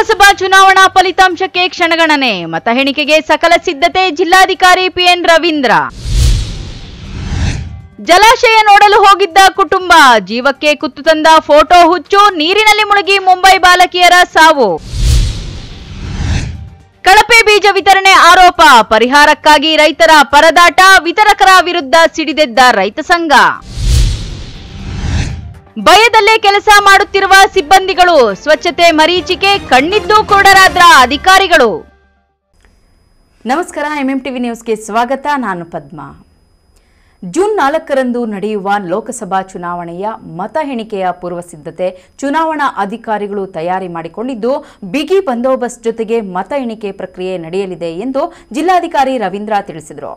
ಲೋಕಸಭಾ ಚುನಾವಣಾ ಫಲಿತಾಂಶಕ್ಕೆ ಕ್ಷಣಗಣನೆ ಮತ ಎಣಿಕೆಗೆ ಸಕಲ ಸಿದ್ಧತೆ ಜಿಲ್ಲಾಧಿಕಾರಿ ಪಿಎನ್ ರವೀಂದ್ರ ಜಲಾಶಯ ನೋಡಲು ಹೋಗಿದ್ದ ಕುಟುಂಬ ಜೀವಕ್ಕೆ ಕುತ್ತು ತಂದ ಫೋಟೋ ಹುಚ್ಚು ನೀರಿನಲ್ಲಿ ಮುಳುಗಿ ಮುಂಬೈ ಬಾಲಕಿಯರ ಸಾವು ಕಳಪೆ ಬೀಜ ವಿತರಣೆ ಆರೋಪ ಪರಿಹಾರಕ್ಕಾಗಿ ರೈತರ ಪರದಾಟ ವಿತರಕರ ವಿರುದ್ಧ ಸಿಡಿದೆದ್ದ ರೈತ ಸಂಘ ಭಯದಲ್ಲೇ ಕೆಲಸ ಮಾಡುತ್ತಿರುವ ಸಿಬ್ಬಂದಿಗಳು ಸ್ವಚ್ಛತೆ ಮರೀಚಿಕೆ ಕಣ್ಣಿದ್ದು ಕುರುಡರಾದ್ರ ಅಧಿಕಾರಿಗಳು ನಮಸ್ಕಾರ ಎಂಎಂ ಟಿವಿ ನ್ಯೂಸ್ಗೆ ಸ್ವಾಗತ ನಾನು ಪದ್ಮಾ ಜೂನ್ ನಾಲ್ಕರಂದು ನಡೆಯುವ ಲೋಕಸಭಾ ಚುನಾವಣೆಯ ಮತ ಎಣಿಕೆಯ ಪೂರ್ವ ಸಿದ್ಧತೆ ಚುನಾವಣಾ ಅಧಿಕಾರಿಗಳು ತಯಾರಿ ಮಾಡಿಕೊಂಡಿದ್ದು ಬಿಗಿ ಬಂದೋಬಸ್ತ್ ಜೊತೆಗೆ ಮತ ಎಣಿಕೆ ಪ್ರಕ್ರಿಯೆ ನಡೆಯಲಿದೆ ಎಂದು ಜಿಲ್ಲಾಧಿಕಾರಿ ರವೀಂದ್ರ ತಿಳಿಸಿದರು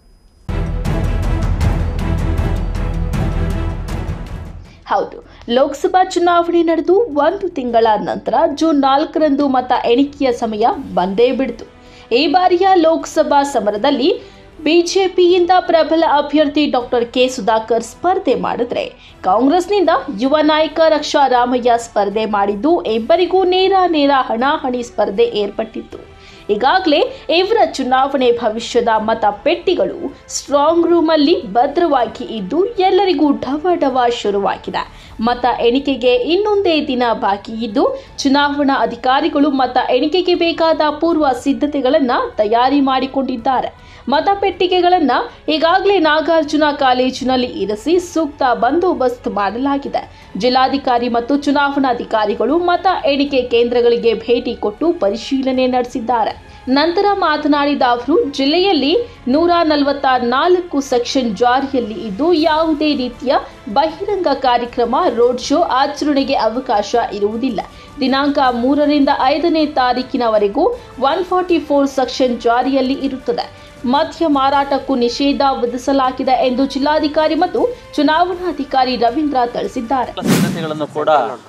ಹೌದು ಲೋಕಸಭಾ ಚುನಾವಣೆ ನಡೆದು ಒಂದು ತಿಂಗಳ ನಂತರ ಜೂನ್ ನಾಲ್ಕರಂದು ಮತ ಎಣಿಕೆಯ ಸಮಯ ಬಂದೇ ಬಿಡ್ತು ಈ ಬಾರಿಯ ಲೋಕಸಭಾ ಸಮರದಲ್ಲಿ ಬಿಜೆಪಿಯಿಂದ ಪ್ರಬಲ ಅಭ್ಯರ್ಥಿ ಡಾಕ್ಟರ್ ಕೆ ಸುಧಾಕರ್ ಸ್ಪರ್ಧೆ ಮಾಡಿದ್ರೆ ಕಾಂಗ್ರೆಸ್ನಿಂದ ಯುವ ನಾಯಕ ರಕ್ಷಾ ರಾಮಯ್ಯ ಸ್ಪರ್ಧೆ ಮಾಡಿದ್ದು ಇಬ್ಬರಿಗೂ ನೇರ ನೇರ ಹಣಾಹಣಿ ಸ್ಪರ್ಧೆ ಏರ್ಪಟ್ಟಿತ್ತು ಈಗಾಗಲೇ ಇವರ ಚುನಾವಣೆ ಭವಿಷ್ಯದ ಮತ ಪೆಟ್ಟಿಗಳು ಸ್ಟ್ರಾಂಗ್ ರೂಮಲ್ಲಿ ಭದ್ರವಾಗಿ ಇದ್ದು ಎಲ್ಲರಿಗೂ ಢವ ಢವ ಶುರುವಾಗಿದೆ ಮತ ಎಣಿಕೆಗೆ ಇನ್ನೊಂದೇ ದಿನ ಬಾಕಿ ಇದ್ದು ಚುನಾವಣಾ ಅಧಿಕಾರಿಗಳು ಮತ ಎಣಿಕೆಗೆ ಬೇಕಾದ ಪೂರ್ವ ಸಿದ್ಧತೆಗಳನ್ನು ತಯಾರಿ ಮಾಡಿಕೊಂಡಿದ್ದಾರೆ ಮತಪೆಟ್ಟಿಗೆಗಳನ್ನು ಈಗಾಗಲೇ ನಾಗಾರ್ಜುನ ಕಾಲೇಜಿನಲ್ಲಿ ಇರಿಸಿ ಸೂಕ್ತ ಬಂದೋಬಸ್ತ್ ಮಾಡಲಾಗಿದೆ ಜಿಲ್ಲಾಧಿಕಾರಿ ಮತ್ತು ಚುನಾವಣಾಧಿಕಾರಿಗಳು ಮತ ಎಣಿಕೆ ಕೇಂದ್ರಗಳಿಗೆ ಭೇಟಿ ಕೊಟ್ಟು ಪರಿಶೀಲನೆ ನಡೆಸಿದ್ದಾರೆ ನಂತರ ಮಾತನಾಡಿದ ಅವರು ಜಿಲ್ಲೆಯಲ್ಲಿ ನೂರ ನಲವತ್ತ ನಾಲ್ಕು ಸೆಕ್ಷನ್ ಜಾರಿಯಲ್ಲಿ ಇದ್ದು ಯಾವುದೇ ರೀತಿಯ ಬಹಿರಂಗ ಕಾರ್ಯಕ್ರಮ ರೋಡ್ ಶೋ ಆಚರಣೆಗೆ ಅವಕಾಶ ಇರುವುದಿಲ್ಲ ದಿನಾಂಕ ಮೂರರಿಂದ ಐದನೇ ತಾರೀಕಿನವರೆಗೂ ಒನ್ ಫಾರ್ಟಿ ಫೋರ್ ಸೆಕ್ಷನ್ ಜಾರಿಯಲ್ಲಿ ಇರುತ್ತದೆ ಮದ್ಯ ಮಾರಾಟಕ್ಕೂ ನಿಷೇಧ ವಿಧಿಸಲಾಗಿದೆ ಎಂದು ಜಿಲ್ಲಾಧಿಕಾರಿ ಮತ್ತು ಚುನಾವಣಾಧಿಕಾರಿ ರವೀಂದ್ರ ತಿಳಿಸಿದ್ದಾರೆ ಸಕಲ ಸಿದ್ಧತೆಗಳನ್ನು ಕೂಡ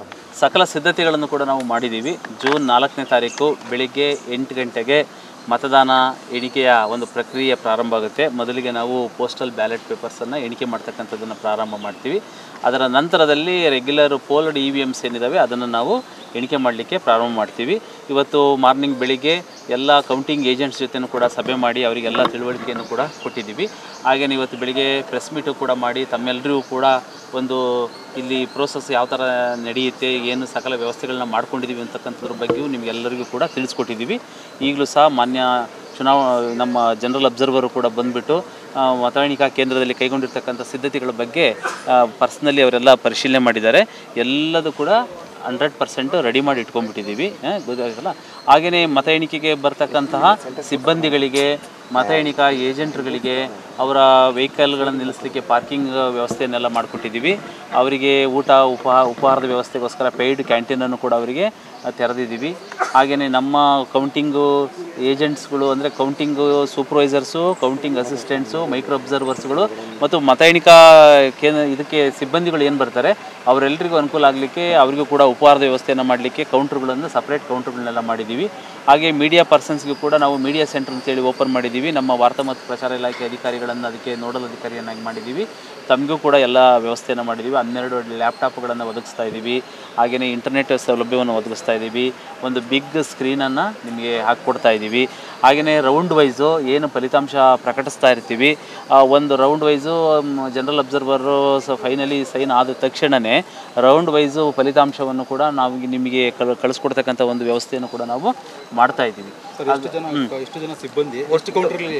ಸಕಲ ಸಿದ್ಧತೆಗಳನ್ನು ಕೂಡ ನಾವು ಮಾಡಿದ್ದೀವಿ ಜೂನ್ ನಾಲ್ಕನೇ ತಾರೀಕು ಬೆಳಿಗ್ಗೆ ಎಂಟು ಗಂಟೆಗೆ ಮತದಾನ ಎಣಿಕೆಯ ಒಂದು ಪ್ರಕ್ರಿಯೆ ಪ್ರಾರಂಭ ಆಗುತ್ತೆ ಮೊದಲಿಗೆ ನಾವು ಪೋಸ್ಟಲ್ ಬ್ಯಾಲೆಟ್ ಪೇಪರ್ಸನ್ನು ಎಣಿಕೆ ಮಾಡ್ತಕ್ಕಂಥದ್ದನ್ನು ಪ್ರಾರಂಭ ಮಾಡ್ತೀವಿ ಅದರ ನಂತರದಲ್ಲಿ regular polled E V Ms ಏನಿದ್ದಾವೆ ಅದನ್ನು ನಾವು ಎಣಿಕೆ ಮಾಡಲಿಕ್ಕೆ ಪ್ರಾರಂಭ ಮಾಡ್ತೀವಿ ಇವತ್ತು ಮಾರ್ನಿಂಗ್ ಬೆಳಿಗ್ಗೆ ಎಲ್ಲ ಕೌಂಟಿಂಗ್ ಏಜೆಂಟ್ಸ್ ಜೊತೆನೂ ಕೂಡ ಸಭೆ ಮಾಡಿ ಅವರಿಗೆಲ್ಲ ತಿಳುವಳಿಕೆಯನ್ನು ಕೂಡ ಕೊಟ್ಟಿದ್ದೀವಿ ಹಾಗೆಯೇ ಇವತ್ತು ಬೆಳಿಗ್ಗೆ ಪ್ರೆಸ್ ಮೀಟು ಕೂಡ ಮಾಡಿ ತಮ್ಮೆಲ್ಲರಿಗೂ ಕೂಡ ಒಂದು ಇಲ್ಲಿ ಪ್ರೋಸೆಸ್ ಯಾವ ಥರ ನಡೆಯುತ್ತೆ ಏನು ಸಕಲ ವ್ಯವಸ್ಥೆಗಳನ್ನ ಮಾಡ್ಕೊಂಡಿದ್ದೀವಿ ಅಂತಕ್ಕಂಥದ್ರ ಬಗ್ಗೆಯೂ ನಿಮಗೆಲ್ಲರಿಗೂ ಕೂಡ ತಿಳಿಸ್ಕೊಟ್ಟಿದ್ದೀವಿ ಈಗಲೂ ಸಹ ಮಾನ್ಯ ಚುನಾವ ನಮ್ಮ ಜನರಲ್ ಅಬ್ಸರ್ವರು ಕೂಡ ಬಂದುಬಿಟ್ಟು ಮತ ಎಣಿಕಾ ಕೇಂದ್ರದಲ್ಲಿ ಕೈಗೊಂಡಿರ್ತಕ್ಕಂಥ ಸಿದ್ಧತೆಗಳ ಬಗ್ಗೆ ಪರ್ಸ್ನಲಿ ಅವರೆಲ್ಲ ಪರಿಶೀಲನೆ ಮಾಡಿದ್ದಾರೆ ಎಲ್ಲದೂ ಕೂಡ ಹಂಡ್ರೆಡ್ ಪರ್ಸೆಂಟ್ ರೆಡಿ ಮಾಡಿ ಇಟ್ಕೊಂಡ್ಬಿಟ್ಟಿದ್ದೀವಿ ಗೊತ್ತಾಗಲ್ಲ ಹಾಗೆಯೇ ಮತ ಎಣಿಕೆಗೆ ಬರ್ತಕ್ಕಂತಹ ಸಿಬ್ಬಂದಿಗಳಿಗೆ ಮತ ಎಣಿಕಾ ಏಜೆಂಟ್ರುಗಳಿಗೆ ಅವರ ವೆಹಿಕಲ್ಗಳನ್ನು ನಿಲ್ಲಿಸಲಿಕ್ಕೆ ಪಾರ್ಕಿಂಗ್ ವ್ಯವಸ್ಥೆಯನ್ನೆಲ್ಲ ಮಾಡಿಕೊಟ್ಟಿದ್ದೀವಿ ಅವರಿಗೆ ಊಟ ಉಪಾ ಉಪಹಾರದ ವ್ಯವಸ್ಥೆಗೋಸ್ಕರ ಪೇಯ್ಡ್ ಕ್ಯಾಂಟೀನನ್ನು ಕೂಡ ಅವರಿಗೆ ತೆರೆದಿದ್ದೀವಿ ಹಾಗೆಯೇ ನಮ್ಮ ಕೌಂಟಿಂಗು ಏಜೆಂಟ್ಸ್ಗಳು ಅಂದರೆ counting supervisors counting assistants micro ಅಬ್ಸರ್ವರ್ಸ್ಗಳು ಮತ್ತು ಮತ ಎಣಿಕಾ ಕೇಂದ್ರ ಇದಕ್ಕೆ ಸಿಬ್ಬಂದಿಗಳು ಏನು ಬರ್ತಾರೆ ಅವರೆಲ್ಲರಿಗೂ ಅನುಕೂಲ ಆಗಲಿಕ್ಕೆ ಅವರಿಗೂ ಕೂಡ ಉಪಹಾರದ ವ್ಯವಸ್ಥೆಯನ್ನು ಮಾಡಲಿಕ್ಕೆ ಕೌಂಟ್ರುಗಳನ್ನು ಸಪ್ರೇಟ್ ಕೌಂಟ್ರುಗಳನ್ನೆಲ್ಲ ಮಾಡಿದ್ದೀವಿ ಹಾಗೆ ಮೀಡಿಯಾ ಪರ್ಸನ್ಸ್ಗೂ ಕೂಡ ನಾವು ಮೀಡಿಯಾ ಸೆಂಟರ್ ಅಂತೇಳಿ ಓಪನ್ ಮಾಡಿದ್ದೀವಿ ನಮ್ಮ ವಾರ್ತಾ ಮತ್ತು ಪ್ರಚಾರ ಇಲಾಖೆ ಅಧಿಕಾರಿಗಳನ್ನು ಅದಕ್ಕೆ ನೋಡಲ್ ಅಧಿಕಾರಿಯನ್ನಾಗಿ ಮಾಡಿದ್ದೀವಿ ತಮಗೂ ಕೂಡ ಎಲ್ಲ ವ್ಯವಸ್ಥೆಯನ್ನು ಮಾಡಿದ್ದೀವಿ ಹನ್ನೆರಡು ಲ್ಯಾಪ್ಟಾಪ್ಗಳನ್ನು ಒದಗಿಸ್ತಾ ಇದ್ದೀವಿ ಹಾಗೆಯೇ ಇಂಟರ್ನೆಟ್ ಸೌಲಭ್ಯವನ್ನು ಒದಗಿಸ್ತಾ ಇದ್ದೀವಿ ಒಂದು ಬಿಗ್ ಸ್ಕ್ರೀನನ್ನು ನಿಮಗೆ ಹಾಕ್ಕೊಡ್ತಾ ಇದ್ದೀವಿ ಹಾಗೆಯೇ ರೌಂಡ್ ವೈಸು ಏನು ಫಲಿತಾಂಶ ಪ್ರಕಟಿಸ್ತಾ ಇರ್ತೀವಿ ಆ ಒಂದು ರೌಂಡ್ ವೈಸು ಜನರಲ್ ಅಬ್ಸರ್ವರು ಸ ಫೈನಲಿ ಸೈನ್ ಆದ ತಕ್ಷಣವೇ ರೌಂಡ್ ವೈಸು ಫಲಿತಾಂಶವನ್ನು ಕೂಡ ನಾವು ನಿಮಗೆ ಕಳ್ ಕಳಿಸ್ಕೊಡ್ತಕ್ಕಂಥ ಒಂದು ವ್ಯವಸ್ಥೆಯನ್ನು ಕೂಡ ನಾವು ಮಾಡ್ತಾ ಇದ್ದೀವಿ ಸರ್ ಎಷ್ಟು ಜನ ಎಷ್ಟು ಜನ ಸಿಬ್ಬಂದಿ ಎಷ್ಟು ಕೌಂಟ್ರಲ್ಲಿ